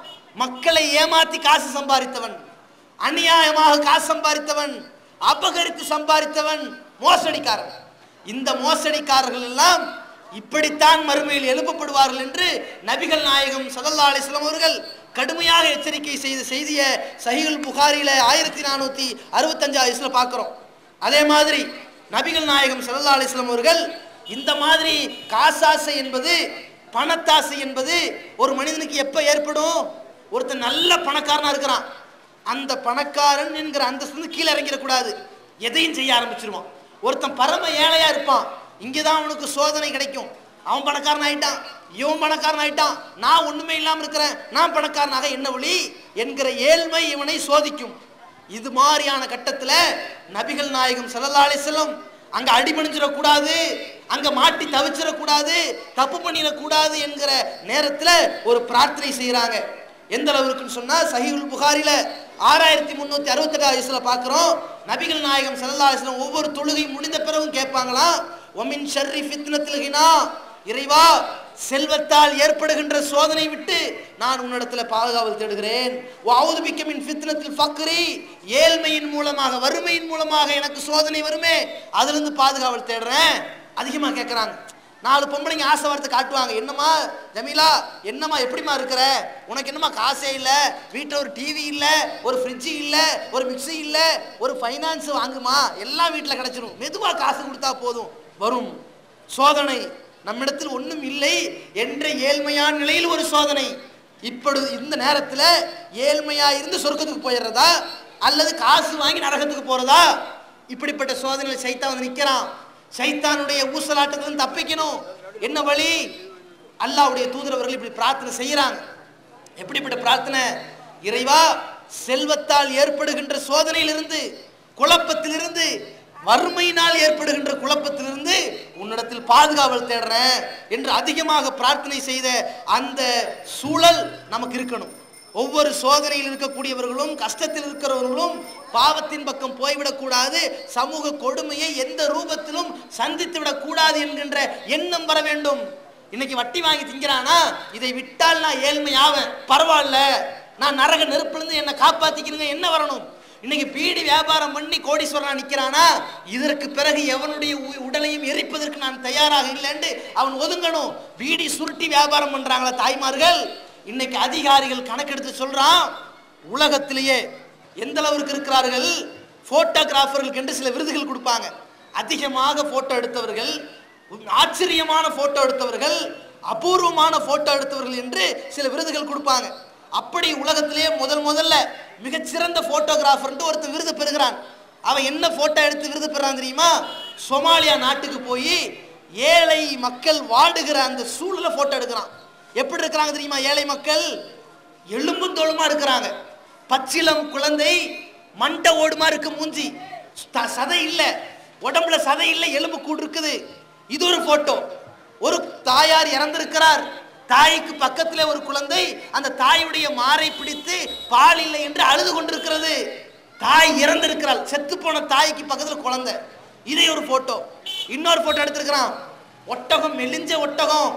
மக்களை ஏமாத்தி காசு சம்பாதித்தவன் அநியாயமாக காசு சம்பாதித்தவன் அபகரித்து சம்பாதித்தவன் மோசடிக்காரன் இந்த மோசடிக்காரர்கள் எல்லாம் இப்படித்தான் மறுமையில் எழுப்பப்படுவார்கள் என்று நபிகள் நாயகம் ஸல்லல்லாஹு அலைஹி வஸல்லம் அவர்கள் கடுமையாக எச்சரிக்கை செய்த செய்தியை சஹீஹுல் புகாரில ஆயிரத்தி நானூற்றி அறுபத்தஞ்சாவது வயசுல பார்க்குறோம் அதே மாதிரி நபிகள் நாயகம் ஸல்லல்லாஹு அலைஹி வஸல்லம் அவர்கள் இந்த மாதிரி காசாசை என்பது பணத்தாசை என்பது ஒரு மனிதனுக்கு எப்போ ஏற்படும் ஒருத்தன் நல்ல பணக்காரனா இருக்கிறான் அந்த பணக்காரன் என்கிற அந்தஸ்து கீழே இறங்கிடக்கூடாது எதையும் செய்ய ஆரம்பிச்சிருவான் ஒருத்தன் பரம ஏழையா இருப்பான் இங்கதான் அவனுக்கு சோதனை கிடைக்கும் அவன் பணக்காரன் ஆயிட்டான் இவன் பணக்காரன் ஆயிட்டான் நான் ஒண்ணுமே இல்லாம இருக்கிறேன் நான் பணக்காரனாக என்ன வழி என்கிற ஏழ்மை இவனை சோதிக்கும் இது மாதிரியான கட்டத்துல நபிகள் நாயகம் ஸல்லல்லாஹு அலைஹி வஸல்லம் அங்க அடிபணிஞ்சிடக்கூடாது அங்க மாட்டி தவிச்சிடக்கூடாது தப்பு பண்ணிடக்கூடாது என்கிற நேரத்துல ஒரு பிரார்த்தனை செய்யறாங்க எந்த அளவுக்குன்னு சொன்னா சஹீஹுல் புகாரில ஆறாயிரத்தி முன்னூத்தி அறுபத்தெட்டாவது வயசுல பார்க்கிறோம் நபிகள் நாயகம் ஸல்லல்லாஹு அலைஹி வஸல்லம் ஒவ்வொரு தொழுகை முடிந்த பிறகும் கேட்பாங்களாம் ஒமின் ஷர்ரி ஃபித்னத்தில் கினா இறைவா செல்வத்தால் ஏற்படுகின்ற சோதனை விட்டு நான் உன்னிடத்துல பாதுகாவல் தேடுகிறேன் வாவுது பிக்கமின் ஃபித்னத்தில் ஃபக்ரி ஏழ்மையின் மூலமாக வறுமையின் மூலமாக எனக்கு சோதனை வருமே அதுல இருந்து பாதுகாவல் தேடுறேன் அதிகமா கேட்கறாங்க நாலு பொம்பளைங்க ஆசை வார்த்தை காட்டுவாங்க என்னம்மா ஜமீலா என்னம்மா எப்படிம்மா இருக்கிற உனக்கு என்னம்மா காசே இல்லை வீட்டில் ஒரு டிவி இல்லை ஒரு ஃப்ரிட்ஜு இல்லை ஒரு மிக்ஸி இல்லை ஒரு ஃபைனான்ஸ் வாங்குமா எல்லாம் வீட்டில் கிடைச்சிரும் மெதுவாக காசு கொடுத்தா போதும் வரும் சோதனை நம்மிடத்தில் ஒன்றும் இல்லை என்ற ஏழ்மையான நிலையில் ஒரு சோதனை இப்பொழுது இந்த நேரத்தில் ஏழ்மையா இருந்து சொர்க்கத்துக்கு போயிடுறதா அல்லது காசு வாங்கி நரகத்துக்கு போறதா இப்படிப்பட்ட சோதனையில் சைத்தான் வந்து நிற்கிறான் சைத்தானுடைய ஊசலாட்டத்திலிருந்து தப்பிக்கணும் என்ன வழி அல்லாஹ்வுடைய தூதரவர்கள் இப்படி பிரார்த்தனை செய்யறாங்க எப்படிப்பட்ட பிரார்த்தனை இறைவா செல்வத்தால் ஏற்படுகின்ற சோதனையிலிருந்து குழப்பத்திலிருந்து வறுமையினால் ஏற்படுகின்ற குழப்பத்திலிருந்து உன்னிடத்தில் பாதுகாவல் தேடுறேன் என்று அதிகமாக பிரார்த்தனை செய்த அந்த சூழல் நமக்கு இருக்கணும் ஒவ்வொரு சோதனையில் இருக்கக்கூடியவர்களும் கஷ்டத்தில் இருக்கிறவர்களும் பாவத்தின் பக்கம் போய்விடக்கூடாது சமூக கொடுமையை எந்த ரூபத்திலும் சந்தித்து விடக்கூடாது என்கின்ற எண்ணம் வர வேண்டும் இன்னைக்கு வட்டி வாங்கி திங்கிறானா இதை விட்டால் நான் ஏழ்மை ஆவேன் பரவாயில்ல நான் நரக நெருப்பிலிருந்து என்னை காப்பாத்திக்கிறீங்க என்ன வரணும் இன்னைக்கு பீடி வியாபாரம் பண்ணி கோடீஸ்வரனா நிக்கிறானா இதற்கு பிறகு எவனுடைய உ- உடலையும் எரிப்பதற்கு நான் தயாராக இல்லைன்னு அவன் ஒதுங்கணும் பீடி சுருட்டி வியாபாரம் பண்றாங்களா தாய்மார்கள் இன்னைக்கு அதிகாரிகள் கணக்கெடுத்து சொல்றான் உலகத்திலேயே எந்த அளவுக்கு இருக்கிறார்கள் போட்டோகிராஃபர்களுக்கு என்று சில விருதுகள் கொடுப்பாங்க அதிகமாக போட்டோ எடுத்தவர்கள் ஆச்சரியமான போட்டோ எடுத்தவர்கள் அபூர்வமான போட்டோ எடுத்தவர்கள் என்று சில விருதுகள் கொடுப்பாங்க அப்படி உலகத்திலேயே முதல் முதல்ல மிகச்சிறந்த போட்டோகிராஃபர்ன்ட்டு ஒருத்தன் விருது பெறுகிறான் அவன் என்ன போட்டோ எடுத்து விருது பெறான் தெரியுமா சொமாலியா நாட்டுக்கு போய் ஏழை மக்கள் வாடுகிற அந்த சூழலை போட்டோ எடுக்கிறான் எப்படி இருக்கிறாங்க தெரியுமா ஏழை மக்கள் எலும்பும் தோளுமா இருக்கிறாங்க பச்சிலம் குழந்தை மண்டை ஓடுமா இருக்கு மூஞ்சி த- சதை இல்ல உடம்புல சதை இல்ல எலும்பு கூடு இருக்குது இது ஒரு போட்டோ ஒரு தாயார் இறந்திருக்கிறார் தாய்க்கு பக்கத்துல ஒரு குழந்தை அந்த தாயுடைய மாரை பிடித்து பால் இல்லை என்று அழுது கொண்டிருக்கிறது தாய் இறந்திருக்கிறாள் செத்து போன தாய்க்கு பக்கத்துல குழந்தை இதே ஒரு போட்டோ இன்னொரு போட்டோ எடுத்திருக்கிறான் ஒட்டகம் மெலிஞ்ச ஒட்டகம்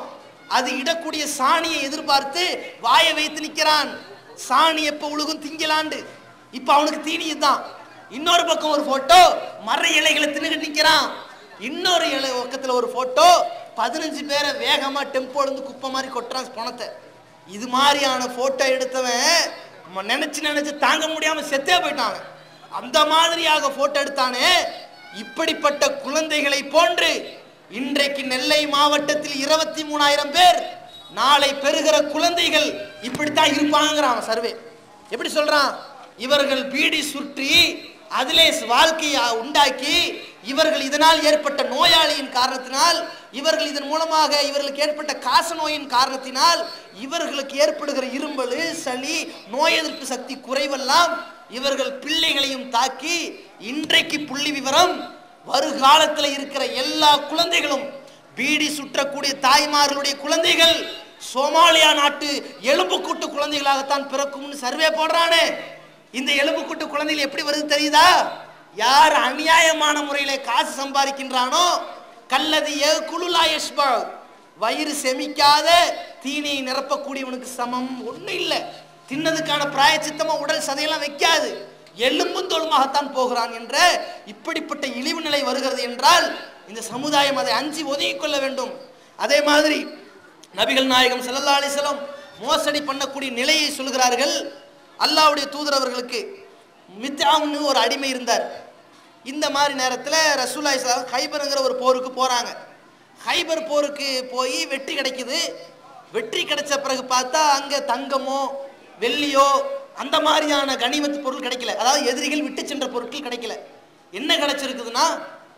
அது இடக்கூடிய சாணியை எதிர்பார்த்து வாயை வைத்து நிக்கிறான் சாணி எப்ப உழுகும் திங்கலாண்டு இப்ப அவனுக்கு தீனி தான் இன்னொரு பக்கம் ஒரு போட்டோ மர இலைகளை தின்னுகிட்டு நிக்கிறான் இன்னொரு இலை பக்கத்துல ஒரு போட்டோ பதினஞ்சு பேரை வேகமா டெம்போல இருந்து குப்பை மாதிரி கொட்டுறான் பணத்தை இது மாதிரியான போட்டோ எடுத்தவன் ம- நினைச்சு நினைச்சு தாங்க முடியாம செத்தே போயிட்டான் அவன். அந்த மாதிரியாக போட்டோ எடுத்தானே இப்படிப்பட்ட குழந்தைகளை போன்று இன்றைக்கு நெல்லை மாவட்டத்தில் இருபத்தி மூணாயிரம் பேர் நாளை பெறுகிற குழந்தைகள் இப்படித்தான் இருப்பாங்கிறான் சர்வே எப்படி சொல்றான் இவர்கள் பீடி சுற்றி அதிலே வாழ்க்கையை உண்டாக்கி இவர்கள் இதனால் ஏற்பட்ட நோயாளியின் காரணத்தினால் இவர்கள் இதன் மூலமாக இவர்களுக்கு ஏற்பட்ட காச நோயின் காரணத்தினால் இவர்களுக்கு ஏற்படுகிற இரும்பல் சளி நோய் எதிர்ப்பு சக்தி குறைவெல்லாம் இவர்கள் பிள்ளைகளையும் தாக்கி இன்றைக்கு புள்ளி விவரம் வருகாலத்தில் இருக்கிற எல்லா குழந்தைகளும் பீடி சுற்றக்கூடிய தாய்மார்களுடைய குழந்தைகள் சோமாலியா நாட்டு எலும்புக்கூட்டு குழந்தைகளாகத்தான் பிறக்கும்னு சர்வே போடுறானே இந்த எலும்புக்கூட்டு குழந்தைகள் எப்படி வருது தெரியுதா யார் அநியாயமான முறையில காசு சம்பாதிக்கின்றானோ கல்லது குழுலா யஷ்பா வயிறு செமிக்காத தீனியை நிரப்பக்கூடியவனுக்கு சமம் ஒண்ணும் இல்லை தின்னதுக்கான பிராயச்சித்தமா உடல் சதையெல்லாம் வைக்காது எலும்பும் தோலுமாகத்தான் போகிறான் என்ற இப்படிப்பட்ட இழிவு நிலை வருகிறது என்றால் இந்த சமுதாயம் அதை அஞ்சி ஒதுங்கிக் கொள்ள வேண்டும் அதே மாதிரி நபிகள் நாயகம் ஸல்லல்லாஹு அலைஹி வஸல்லம் மோசடி பண்ணக்கூடிய நிலையை சொல்கிறார்கள் அல்லாஹ்வுடைய தூதர் அவர்களுக்கு மித்தாம்னு ஒரு அடிமை இருந்தார் இந்த மாதிரி நேரத்தில் ரசூலாய் ஹைபருங்கிற ஒரு போருக்கு போகிறாங்க ஹைபர் போருக்கு போய் வெற்றி கிடைக்குது வெற்றி கிடைச்ச பிறகு பார்த்தா அங்கே தங்கமோ வெள்ளியோ அந்த மாதிரியான கனிமத்து பொருள் கிடைக்கல அதாவது எதிரிகள் விட்டு சென்ற பொருட்கள் கிடைக்கல என்ன கிடைச்சிருக்குதுன்னா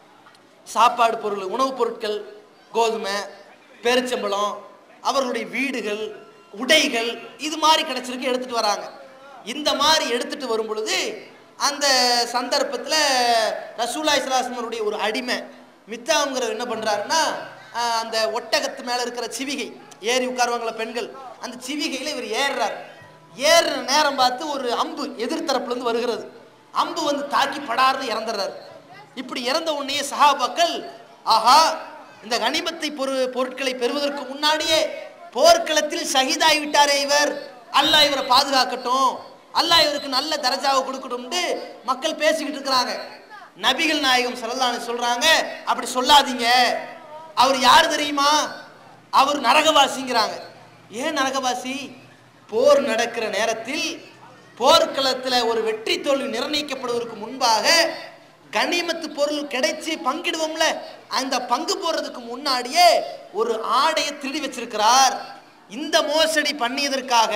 சாப்பாடு பொருள் உணவுப் பொருட்கள் கோதுமை பேரிச்சம்பழம் அவர்களுடைய வீடுகள் உடைகள் இது மாதிரி கிடைச்சிருக்கு எடுத்துட்டு வராங்க இந்த மாதிரி எடுத்துட்டு வரும் பொழுது அந்த சந்தர்ப்பத்தில் ரசூலா இஸ்லாஸ்மருடைய ஒரு அடிமை மித்தாங்கிறவர் என்ன பண்ணுறாருன்னா அந்த ஒட்டகத்து மேலே இருக்கிற சிவிகை ஏறி உட்காருவாங்கள பெண்கள் அந்த சிவிகையில் இவர் ஏறுறார் ஏறுற நேரம் பார்த்து ஒரு அம்பு எதிர்த்தரப்புலேருந்து வருகிறது அம்பு வந்து தாக்கி படார்னு இறந்துடுறாரு இப்படி இறந்த உடனே சஹாபாக்கள் ஆஹா இந்த கனிமத்தை பொரு பொருட்களை பெறுவதற்கு முன்னாடியே போர்க்களத்தில் ஷஹீதாகி விட்டாரே இவர் அல்லாஹ் இவரை பாதுகாக்கட்டும் அல்லாஹ் இவருக்கு நல்ல தரஜாவை கொடுக்கட்டும்னு மக்கள் பேசிக்கிட்டு இருக்கிறாங்க நபிகள் நாயகம் ஸல்லல்லாஹு சொல்றாங்க அப்படி சொல்லாதீங்க அவர் யார் தெரியுமா அவர் நரகவாசிங்கிறாங்க ஏன் நரகவாசி போர் நடக்கிற நேரத்தில் போர்க்களத்தில் ஒரு வெற்றி தோல்வி நிர்ணயிக்கப்படுவதற்கு முன்பாக கனிமத்து பொருள் கிடைச்சி பங்கிடுவோம்ல அந்த பங்கு போறதுக்கு முன்னாடியே ஒரு ஆடையை திருடி வச்சிருக்கிறார் இந்த மோசடி பண்ணியதற்காக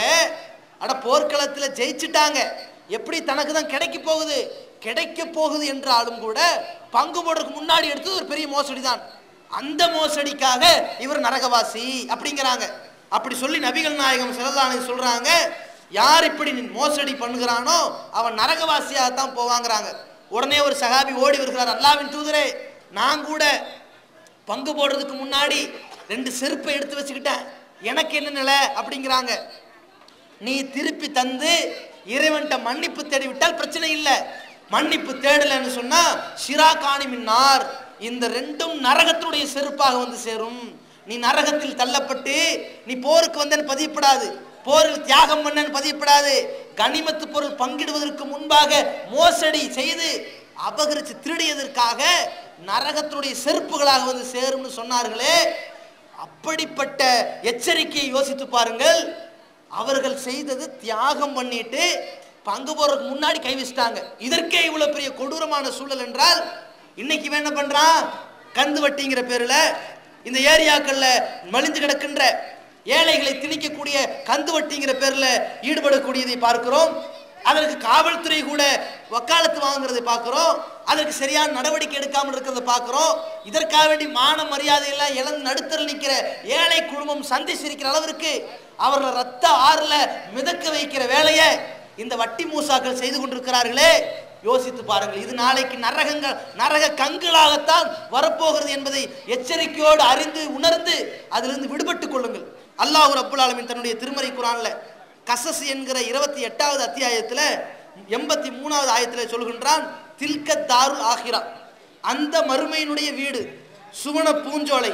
அட போர்க்களத்தில் ஜெயிச்சிட்டாங்க எப்படி தனக்கு தான் கிடைக்க போகுது கிடைக்க போகுது என்றாலும் கூட பங்கு போடுறதுக்கு முன்னாடி எடுத்தது ஒரு பெரிய மோசடி தான் அந்த மோசடிக்காக இவர் நரகவாசி அப்படிங்கிறாங்க அப்படி சொல்லி நபிகள் நாயகம் சிறந்தானு சொல்றாங்க யார் இப்படி மோசடி பண்ணுகிறானோ அவன் நரகவாசியாகத்தான் போவாங்கிறாங்க உடனே ஒரு சகாபி ஓடி வருகிறார் அல்லாவின் தூதரே நான் கூட பங்கு போடுறதுக்கு முன்னாடி ரெண்டு செருப்பை எடுத்து வச்சுக்கிட்டேன் எனக்கு என்ன நிலை அப்படிங்கிறாங்க நீ திருப்பி தந்து இறைவன்கிட்ட மன்னிப்பு தேடி விட்டால் பிரச்சனை இல்லை மன்னிப்பு தேடலைன்னு சொன்னா ஷிராகானி மின்னார் இந்த ரெண்டும் நரகத்தினுடைய செருப்பாக வந்து சேரும் நீ நரகத்தில் தள்ளப்பட்டு நீ போருக்கு வந்தேன்னு பதியப்படாது போரில் தியாகம் பண்ணன்னு பதியப்படாது கனிமத்து பொருள் பங்கிடுவதற்கு முன்பாக மோசடி செய்து அபகரித்து திருடியதற்காக நரகத்தினுடைய செருப்புகளாக வந்து சேரும்னு சொன்னார்களே அப்படிப்பட்ட எச்சரிக்கையை யோசித்து பாருங்கள் அவர்கள் செய்தது தியாகம் பண்ணிட்டு பங்கு போறதுக்கு முன்னாடி கை வச்சிட்டாங்க இதற்கே இவ்வளவு பெரிய கொடூரமான சூழல் என்றால் இன்னைக்கு இவன் என்ன பண்றான் கந்து வட்டிங்கிற பேர்ல இந்த ஏரியாக்கள்ல மலிந்து கிடக்கின்ற ஏழைகளை திணிக்கக்கூடிய கந்து வட்டிங்கிற பேர்ல ஈடுபடக்கூடியதை பார்க்கிறோம் அதற்கு காவல்துறை கூட வக்காலத்து வாங்குறதை பார்க்கிறோம் அதற்கு சரியான நடவடிக்கை எடுக்காமல் இருக்கிறத பார்க்கிறோம் இதற்காக வேண்டி மான மரியாதை எல்லாம் இழந்து நடுத்தர நிற்கிற ஏழை குடும்பம் சந்திச்சிருக்கிற அளவிற்கு அவர்களை ரத்த ஆறுல மிதக்க வைக்கிற வேலையை இந்த வட்டி மூசாக்கள் செய்து கொண்டிருக்கிறார்களே யோசித்து பாருங்கள் இது நாளைக்கு நரகங்கள் நரக கண்களாகத்தான் வரப்போகிறது என்பதை எச்சரிக்கையோடு அறிந்து உணர்ந்து அதிலிருந்து விடுபட்டுக் கொள்ளுங்கள் அல்லாஹ் ரப்புல் ஆலமீன் தன்னுடைய திருமறை குரான்ல கசஸ் என்கிற இருபத்தி எட்டாவது அத்தியாயத்தில் எண்பத்தி மூணாவது ஆயத்தில் சொல்கின்றான் தில்க தாருல் ஆகிரா அந்த மறுமையினுடைய வீடு சுவன பூஞ்சோலை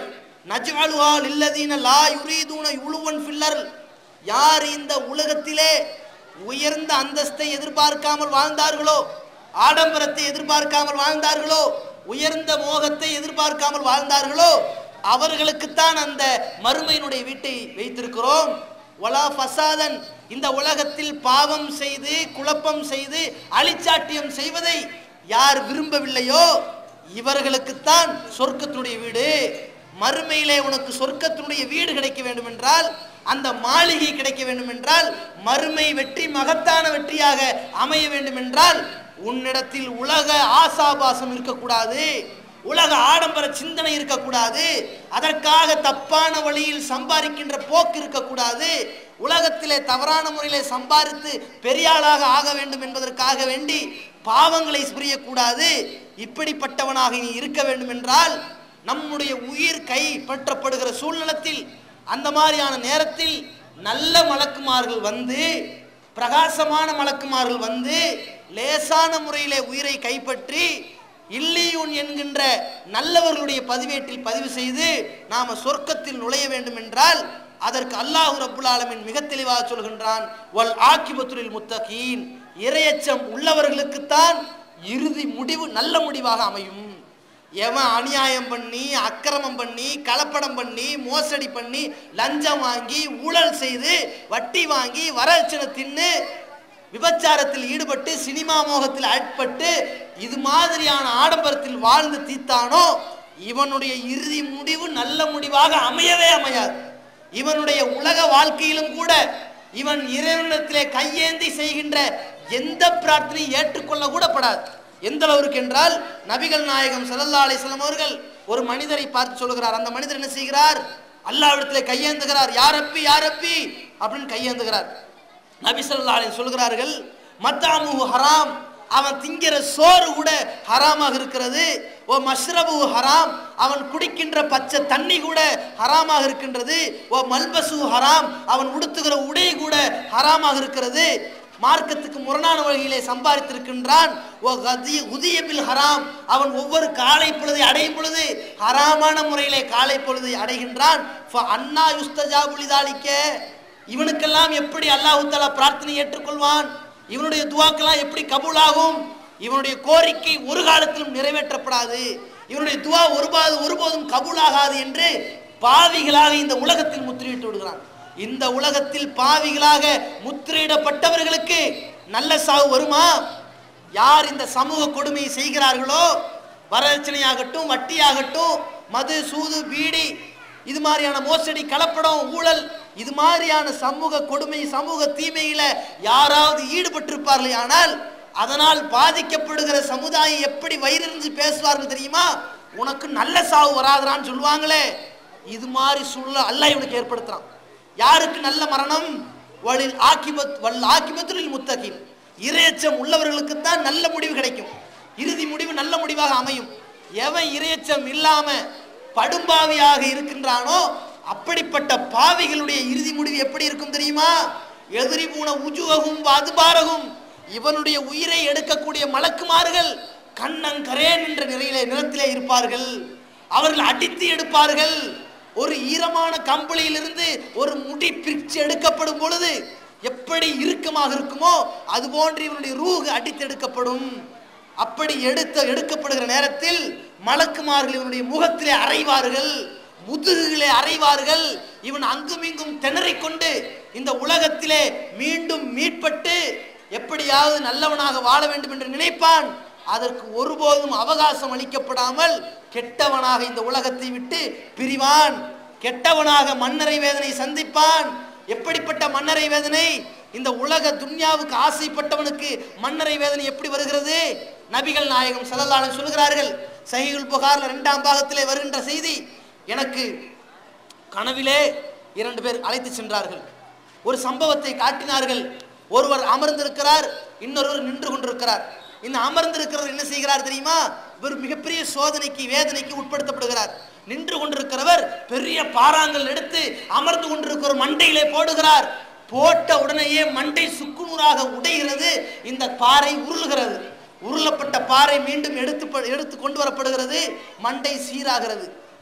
நஜ்அலுஹா லில்லதீன லா யுரீதுன யுலுவன் ஃபில்லர் யார் இந்த உலகத்திலே உயர்ந்த அந்தஸ்தை எதிர்பார்க்காமல் வாழ்ந்தார்களோ ஆடம்பரத்தை எதிர்பார்க்காமல் வாழ்ந்தார்களோ உயர்ந்த மோகத்தை எதிர்பார்க்காமல் வாழ்ந்தார்களோ அவர்களுக்குத்தான் அந்த மறுமையினுடைய வீட்டை வைத்திருக்கிறோம் வலா ஃபசாதன் இந்த உலகத்தில் பாவம் செய்து குழப்பம் செய்து அழிச்சாட்டியம் செய்வதை யார் விரும்பவில்லையோ இவர்களுக்குத்தான் சொர்க்கத்தினுடைய வீடு மறுமையிலே உனக்கு சொர்க்கத்தினுடைய வீடு கிடைக்க வேண்டும் என்றால் அந்த மாளிகை கிடைக்க வேண்டும் என்றால் மறுமை வெற்றி மகத்தான வெற்றியாக அமைய வேண்டும் என்றால் உன்னிடத்தில் உலக ஆசாபாசம் இருக்கக்கூடாது உலக ஆடம்பர சிந்தனை இருக்கக்கூடாது அதற்காக தப்பான வழியில் சம்பாதிக்கின்ற போக்கு இருக்கக்கூடாது உலகத்திலே தவறான முறையிலே சம்பாதித்து பெரியாளாக ஆக வேண்டும் என்பதற்காக வேண்டி பாவங்களை புரியக்கூடாது இப்படிப்பட்டவனாக நீ இருக்க வேண்டும் என்றால் நம்முடைய உயிர் கை பற்றப்படுகிற சூழ்நிலத்தில் அந்த மாதிரியான நேரத்தில் நல்ல மலக்குமார்கள் வந்து பிரகாசமான மலக்குமார்கள் வந்து லேசான முறையிலே உயிரை கைப்பற்றி இல்லியூன் என்கின்ற நல்லவர்களுடைய பதிவேட்டில் பதிவு செய்து நாம சொர்க்கத்தில் நுழைய வேண்டும் என்றால் அதற்கு அல்லாஹு ரப்புல் ஆலமீன் மிக தெளிவாக சொல்கின்றான் வல் ஆக்கிபத்துரில் முத்தகீன் இரையச்சம் உள்ளவர்களுக்குத்தான் இறுதி முடிவு நல்ல முடிவாக அமையும் எவன் அநியாயம் பண்ணி அக்கிரமம் பண்ணி கலப்படம் பண்ணி மோசடி பண்ணி லஞ்சம் வாங்கி ஊழல் செய்து வட்டி வாங்கி வரட்சணை தின்னு விபச்சாரத்தில் ஈடுபட்டு சினிமா மோகத்தில் ஆட்பட்டு இது மாதிரியான ஆடம்பரத்தில் வாழ்ந்து தீத்தானோ இவனுடைய இறுதி முடிவு நல்ல முடிவாக அமையவே அமையாது இவனுடைய உலக வாழ்க்கையிலும் கூட இவன் இறைவனிடத்திலே கையேந்தி செய்கின்ற எந்த பிரார்த்தனையும் ஏற்றுக்கொள்ள கூட படாது எந்த அளவிற்கு என்றால் நபிகள் நாயகம் ஸல்லல்லாஹு அலைஹி வஸல்லம் அவர்கள் ஒரு மனிதரை பார்த்து சொல்கிறார் அந்த மனிதர் என்ன செய்கிறார் அல்லாஹ்விடத்திலே கையேந்துகிறார் யாரப்பி யாரப்பி அப்படின்னு கையேந்துகிறார் நபி ஸல்லல்லாஹு அலைஹி சொல்கிறார்கள் மத்தாமுஹு ஹராம் அவன் திங்கிற சோறு கூட ஹராமாக இருக்கிறது ஓ மஷ்ரபு ஹராம் அவன் குடிக்கின்ற பச்சை தண்ணி கூட ஹராமாக இருக்கின்றது ஓ மல்பசு ஹராம் அவன் உடுத்துகிற உடை கூட ஹராமாக இருக்கிறது மார்க்கத்துக்கு முரணான வழியிலே சம்பாதித்திருக்கின்றான் ஓ கதி உதியபில் ஹராம் அவன் ஒவ்வொரு காலை பொழுதை அடையும் பொழுது ஹராமான முறையிலே காலை பொழுதை அடைகின்றான் ஃப அன்னா யுஸ்தஜாபுலிதாலிக்க இவனுக்கெல்லாம் எப்படி அல்லாஹு தஆலா பிரார்த்தனை ஏற்றுக்கொள்வான் இவனுடைய துவாக்கெல்லாம் எப்படி கபூலாகும் இவனுடைய கோரிக்கை ஒரு காலத்திலும் நிறைவேற்றப்படாது இவனுடைய துவா ஒருபாது ஒருபோதும் கபூலாகாது என்று பாவிகளாக இந்த உலகத்தில் முத்திரையிட்டு விடுகிறான் இந்த உலகத்தில் பாவிகளாக முத்திரையிடப்பட்டவர்களுக்கு நல்ல சாவு வருமா யார் இந்த சமூக கொடுமையை செய்கிறார்களோ வரதட்சணையாகட்டும் வட்டியாகட்டும் மது சூது பீடி இது மாதிரியான மோசடி கலப்படம் ஊழல் இது மாதிரியான சமூக கொடுமை சமூக தீமையில யாராவது ஈடுபட்டிருப்பார்களே ஆனால் அதனால் பாதிக்கப்படுகிற சமுதாயம் எப்படி வயிறிஞ்சு பேசுவார்கள் தெரியுமா உனக்கு நல்ல சாவு வராதுறான்னு சொல்லுவாங்களே இது மாதிரி சூழல் அல்லாஹ் இவனுக்கு ஏற்படுத்துறான் யாருக்கு நல்ல மரணம் வலில் ஆக்கிபத் வல் ஆக்கிபத்துலில் முத்தகின் இரையச்சம் உள்ளவர்களுக்கு தான் நல்ல முடிவு கிடைக்கும் இறுதி முடிவு நல்ல முடிவாக அமையும் எவன் இரையச்சம் இல்லாம படும்பாவியாக இருக்கின்றானோ அப்படிப்பட்ட பாவிகளுடைய இறுதி முடிவு எப்படி இருக்கும் தெரியுமா எதிரி பூன உஜுவகும் அதுபாரகும் இவனுடைய உயிரை எடுக்கக்கூடிய மலக்குமார்கள் கண்ணங்கரேன் என்ற நிறையிலே நிலத்திலே இருப்பார்கள் அவர்கள் அடித்து எடுப்பார்கள் ஒரு ஈரமான கம்பளியிலிருந்து ஒரு முடி பிரிச்சு எடுக்கப்படும் பொழுது எப்படி இறுக்கமாக இருக்குமோ அது போன்று இவனுடைய ரூகு அடித்து எடுக்கப்படும் அப்படி எடுத்த எடுக்கப்படுகிற நேரத்தில் மலக்குமார்கள் இவனுடைய முகத்திலே அறைவார்கள் முதுகிலே அறைவார்கள் இவன் அங்கும் இங்கும் திணறிக் கொண்டு இந்த உலகத்திலே மீண்டும் மீட்பட்டு எப்படியாவது நல்லவனாக வாழ வேண்டும் என்று நினைப்பான் அதற்கு ஒருபோதும் அவகாசம் அளிக்கப்படாமல் கெட்டவனாக இந்த உலகத்தை விட்டு பிரிவான் கெட்டவனாக மன்னரை வேதனை சந்திப்பான் எப்படிப்பட்ட மன்னரை வேதனை இந்த உலக துன்யாவுக்கு ஆசைப்பட்டவனுக்கு மன்னரை வேதனை எப்படி வருகிறது நபிகள் நாயகம் ஸல்லல்லாஹு அலைஹி சொல்கிறார்கள் சஹீஹுல் புகார்ல இரண்டாம் பாகத்திலே வருகின்ற செய்தி எனக்கு கனவிலே இரண்டு பேர் அழைத்து சென்றார்கள் ஒரு சம்பவத்தை காட்டினார்கள் ஒருவர் அமர்ந்திருக்கிறார் இன்னொருவர் நின்று கொண்டிருக்கிறார் இந்த அமர்ந்திருக்கிறவர் என்ன செய்கிறார் தெரியுமா இவர் மிகப்பெரிய சோதனைக்கு வேதனைக்கு உட்படுத்தப்படுகிறார் நின்று கொண்டிருக்கிறவர் பெரிய பாறாங்கல் எடுத்து அமர்ந்து கொண்டிருக்கிற மண்டையிலே போடுகிறார் போட்ட உடனேயே மண்டை சுக்குநூறாக உடைகிறது இந்த பாறை உருளுகிறது உருளப்பட்ட பாறை மீண்டும் எடுத்து ப- எடுத்து கொண்டு வரப்படுகிறது மண்டை சீராகிறது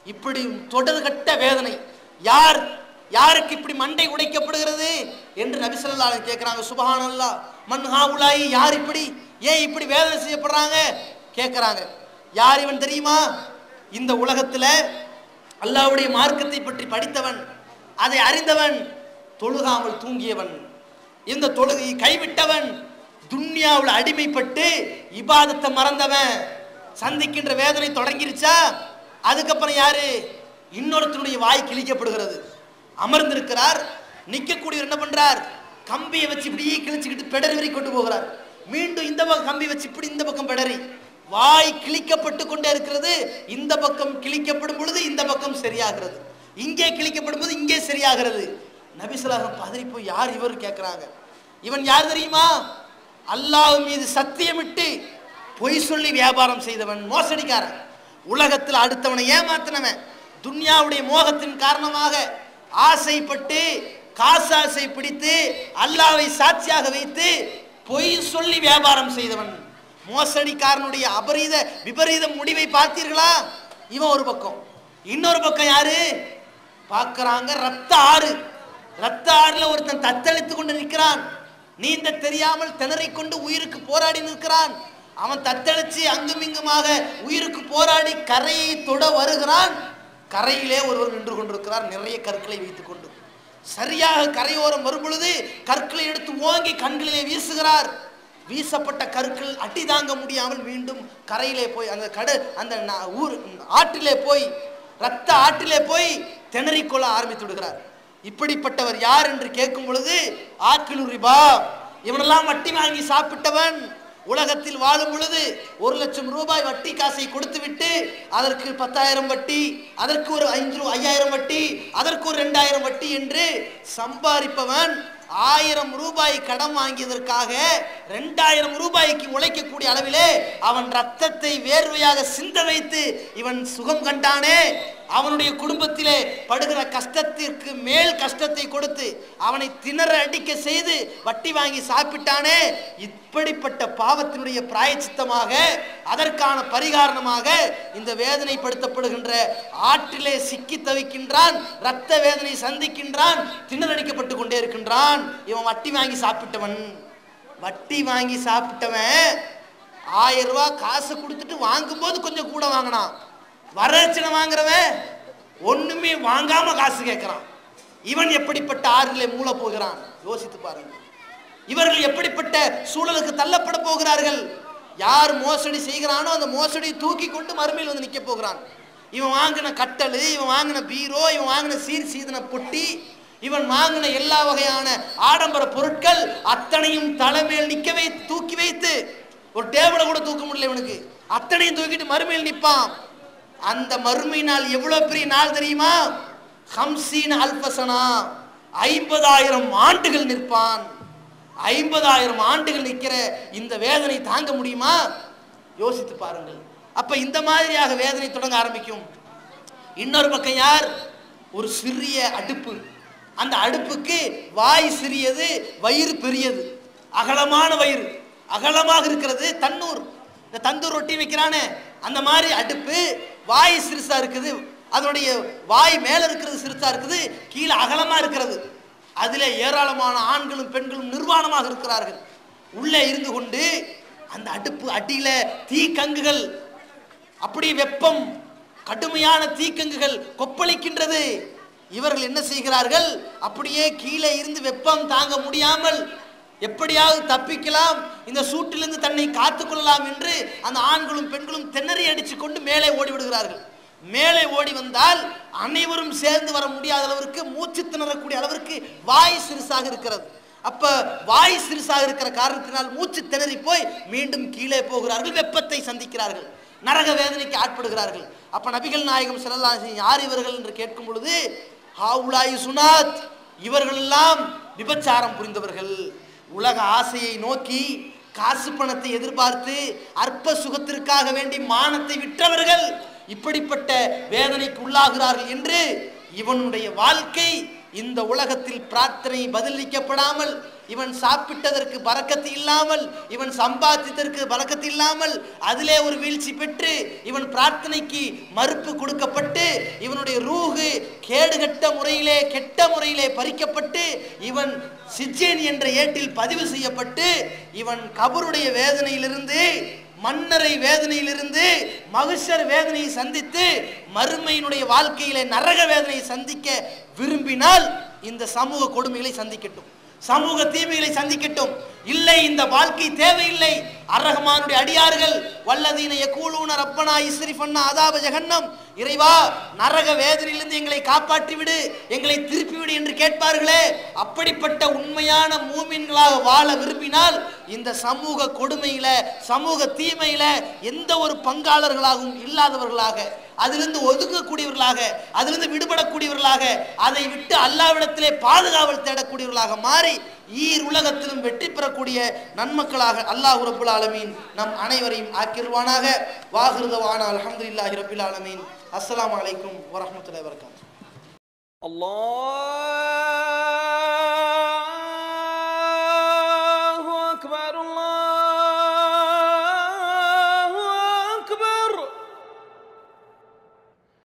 இப்படி தொடர்கட்ட வேதனை யார் யாருக்கு இப்படி மண்டை உடைக்கப்படுகிறது என்று நபி ஸல்லல்லாஹு அலைஹி கேட்குறாங்க சுபஹானல்லா மன் ஹாவுலாயி யார் இப்படி ஏன் இப்படி வேதனை செய்யப்படுறாங்க கேட்குறாங்க யார் இவன் தெரியுமா இந்த உலகத்தில் அல்லாஹ்வுடைய மார்க்கத்தை பற்றி படித்தவன் அதை அறிந்தவன் தொழுகாமல் தூங்கியவன் இந்த தொழுகை கைவிட்டவன் துன்யாவில் அடிமைப்பட்டு இபாதத்தை மறந்தவன் சந்திக்கின்ற வேதனை தொடங்கிருச்சா அதுக்கப்புறம் யாரு இன்னொருத்தனுடைய வாய் கிழிக்கப்படுகிறது அமர்ந்திருக்கிறார் நிற்கக்கூடியவர் என்ன பண்றார் கம்பியை வச்சு இப்படியே கிழிச்சுக்கிட்டு பெடரி வரை கொண்டு போகிறார் மீண்டும் இந்த பக்கம் கம்பி வச்சு இப்படி இந்த பக்கம் பெடரி வாய் கிழிக்கப்பட்டு கொண்டே இருக்கிறது இந்த பக்கம் கிழிக்கப்படும் பொழுது இந்த பக்கம் சரியாகிறது இங்கே கிழிக்கப்படும் போது இங்கே சரியாகிறது நபிசுலாகம் பதறி போய் யார் இவர் கேட்குறாங்க இவன் யார் தெரியுமா அல்லாஹ் மீது சத்தியமிட்டு பொய் சொல்லி வியாபாரம் செய்தவன் மோசடிக்காரன் உலகத்தில் அடுத்தவனை ஏமாத்தினவன் துன்யாவுடைய மோகத்தின் காரணமாக ஆசைப்பட்டு காசாசை பிடித்து அல்லாவை சாட்சியாக வைத்து பொய் சொல்லி வியாபாரம் செய்தவன் மோசடிக்காரனுடைய அபரீத விபரீத முடிவை பார்த்தீர்களா இவன் ஒரு பக்கம் இன்னொரு பக்கம் யாரு பார்க்கறாங்க ரத்த ஆறு ரத்த ஆறுல ஒருத்தன் தத்தளித்து கொண்டு நிற்கிறான் நீந்த தெரியாமல் திணறிக் கொண்டு உயிருக்கு போராடி நிற்கிறான் அவன் தத்தளிச்சு அங்கும் இங்குமாக உயிருக்கு போராடி கரையை தொட வருகிறான் கரையிலே ஒருவர் நின்று கொண்டிருக்கிறார் நிறைய கற்களை வைத்துக் கொண்டு சரியாக கரையோரம் வரும் பொழுது கற்களை எடுத்து ஓங்கி கண்களிலே வீசுகிறார் வீசப்பட்ட கற்கள் அடி தாங்க முடியாமல் மீண்டும் கரையிலே போய் அந்த கடு அந்த ந- ஊர் ஆற்றிலே போய் ரத்த ஆற்றிலே போய் திணறிக்கொள்ள ஆரம்பித்து விடுகிறார் இப்படிப்பட்டவர் யார் என்று கேட்கும் பொழுது ஆக்கிலு ரிபா இவனெல்லாம் வட்டி வாங்கி சாப்பிட்டவன் உலகத்தில் வாழும் பொழுது ஒரு லட்சம் ரூபாய் வட்டி காசை கொடுத்து விட்டு அதற்கு பத்தாயிரம் வட்டி அதற்கு ஒரு ஐந்து ரூ- ஐயாயிரம் வட்டி அதற்கு ஒரு ரெண்டாயிரம் வட்டி என்று சம்பாதிப்பவன் ஆயிரம் ரூபாய் கடன் வாங்கியதற்காக ரெண்டாயிரம் ரூபாய்க்கு உழைக்கக்கூடிய அளவிலே அவன் ரத்தத்தை வேர்வையாக சிந்த வைத்து இவன் சுகம் கண்டானே அவனுடைய குடும்பத்திலே படுகிற கஷ்டத்திற்கு மேல் கஷ்டத்தை கொடுத்து அவனை திணற அடிக்க செய்து வட்டி வாங்கி சாப்பிட்டானே இப்படிப்பட்ட பாவத்தினுடைய பிராயச்சித்தமாக அதற்கான பரிகாரணமாக இந்த வேதனைப்படுத்தப்படுகின்ற ஆற்றிலே சிக்கி தவிக்கின்றான் ரத்த வேதனை சந்திக்கின்றான் திணறடிக்கப்பட்டு கொண்டே இருக்கின்றான் இவன் வட்டி வாங்கி சாப்பிட்டவன் வட்டி வாங்கி சாப்பிட்டவன் ஆயிரம் ரூபாய் காசு கொடுத்துட்டு வாங்கும்போது கொஞ்சம் கூட வாங்கினான் வரதட்சணை வாங்குறவன் ஒண்ணுமே வாங்காம காசு கேட்கிறான் இவன் எப்படிப்பட்ட ஆறிலே மூள போகிறான் யோசித்து பாருங்க இவர்கள் எப்படிப்பட்ட சூழலுக்கு தள்ளப்பட போகிறார்கள் யார் மோசடி செய்கிறானோ அந்த மோசடியை தூக்கி கொண்டு மறுமையில் வந்து நிற்க போகிறான் இவன் வாங்கின கட்டல் இவன் வாங்கின பீரோ இவன் வாங்கின சீர் சீதன பொட்டி இவன் வாங்கின எல்லா வகையான ஆடம்பர பொருட்கள் அத்தனையும் தலைமையில் நிற்க வைத்து தூக்கி வைத்து ஒரு டேபிளை கூட தூக்க முடியல இவனுக்கு அத்தனையும் தூக்கிட்டு மறுமையில் நிற்பான் அந்த மறுமை நாள் எவ்வளவு பெரிய நாள் தெரியுமா ஹம்சீன் அல்பசனா ஐம்பதாயிரம் ஆண்டுகள் நிற்பான் ஐம்பதாயிரம் ஆண்டுகள் நிற்கிற இந்த வேதனை தாங்க முடியுமா யோசித்து பாருங்கள் அப்ப இந்த மாதிரியாக வேதனை தொடங்க ஆரம்பிக்கும் இன்னொரு பக்கம் யார் ஒரு சிறிய அடுப்பு அந்த அடுப்புக்கு வாய் சிறியது வயிறு பெரியது அகலமான வயிறு அகலமாக இருக்கிறது தன்னூர் இந்த தந்தூர் ரொட்டி வைக்கிறானே அந்த மாதிரி அடுப்பு வாய் சிறுசா இருக்குது அதனுடைய வாய் மேல இருக்கிறது சிறுசா இருக்குது கீழே அகலமா இருக்கிறது அதிலே ஏராளமான ஆண்களும் பெண்களும் நிர்வாணமாக இருக்கிறார்கள் உள்ளே இருந்து கொண்டு அந்த அடுப்பு அடியில தீக்கங்குகள் அப்படி வெப்பம் கடுமையான தீக்கங்குகள் கொப்பளிக்கின்றது இவர்கள் என்ன செய்கிறார்கள் அப்படியே கீழே இருந்து வெப்பம் தாங்க முடியாமல் எப்படியாவது தப்பிக்கலாம் இந்த சூட்டிலிருந்து தன்னை காத்துக்கொள்ளலாம் என்று அந்த ஆண்களும் பெண்களும் திணறி அடிச்சு கொண்டு மேலே ஓடி விடுகிறார்கள் மேலே ஓடி வந்தால் அனைவரும் சேர்ந்து வர முடியாத அளவிற்கு மூச்சு திணறக்கூடிய அளவிற்கு வாய் சிறுசாக இருக்கிறது அப்ப வாய் சிறுசாக இருக்கிற காரணத்தினால் மூச்சு திணறி போய் மீண்டும் கீழே போகிறார்கள் வெப்பத்தை சந்திக்கிறார்கள் நரக வேதனைக்கு ஆட்படுகிறார்கள் அப்ப நபிகள் நாயகம் ஸல்லல்லாஹு அலைஹி யார் இவர்கள் என்று கேட்கும் பொழுது ஹாவுலாய் சுனாத் இவர்கள் எல்லாம் விபச்சாரம் புரிந்தவர்கள் உலக ஆசையை நோக்கி காசு பணத்தை எதிர்பார்த்து அற்ப சுகத்திற்காக வேண்டி மானத்தை விற்றவர்கள் இப்படிப்பட்ட வேதனைக்கு உள்ளாகிறார்கள் என்று இவனுடைய வாழ்க்கை இந்த உலகத்தில் பிரார்த்தனை பதிலளிக்கப்படாமல் இவன் சாப்பிட்டதற்கு பறக்கத்து இல்லாமல் இவன் சம்பாதித்ததற்கு பறக்கத்து இல்லாமல் அதிலே ஒரு வீழ்ச்சி பெற்று இவன் பிரார்த்தனைக்கு மறுப்பு கொடுக்கப்பட்டு இவனுடைய ரூகு கேடுகட்ட முறையிலே கெட்ட முறையிலே பறிக்கப்பட்டு இவன் சிஜேன் என்ற ஏட்டில் பதிவு செய்யப்பட்டு இவன் கபருடைய வேதனையிலிருந்து மன்னரை வேதனையிலிருந்து மகிஷர் வேதனையை சந்தித்து மறுமையினுடைய வாழ்க்கையிலே நரக வேதனையை சந்திக்க விரும்பினால் இந்த சமூக கொடுமைகளை சந்திக்கட்டும் சமூக தீமைகளை சந்திக்கட்டும் இல்லை இந்த வாழ்க்கை தேவையில்லை அரஹமானுடைய அடியார்கள் வல்லதீன யகூலூன ரப்பனா இஸ்ரிஃபன்னா அதாப ஜஹன்னம் இறைவா நரக வேதனையிலிருந்து எங்களை காப்பாற்றி விடு எங்களை திருப்பி விடு என்று கேட்பார்களே அப்படிப்பட்ட உண்மையான மூமின்களாக வாழ விரும்பினால் இந்த சமூக கொடுமையில சமூக தீமையில எந்த ஒரு பங்காளர்களாகவும் இல்லாதவர்களாக அதிலிருந்து ஒதுங்கக்கூடியவர்களாக அதிலிருந்து விடுபடக்கூடியவர்களாக அதை விட்டு அல்லாவிடத்திலே பாதுகாவல் தேடக்கூடியவர்களாக மாறி ஈர் உலகத்திலும் வெற்றி பெறக்கூடிய நன்மக்களாக அல்லாஹ் ரபுல் ஆலமீன் நம் அனைவரையும் ஆக்கிருவானாக வாகிருதவான அல்ஹம்துலில்லாஹி ரபில் ஆலமீன் அஸ்ஸலாமு அலைக்கும் வரஹ்மத்துல்லாஹி வபரகாத்துஹு الله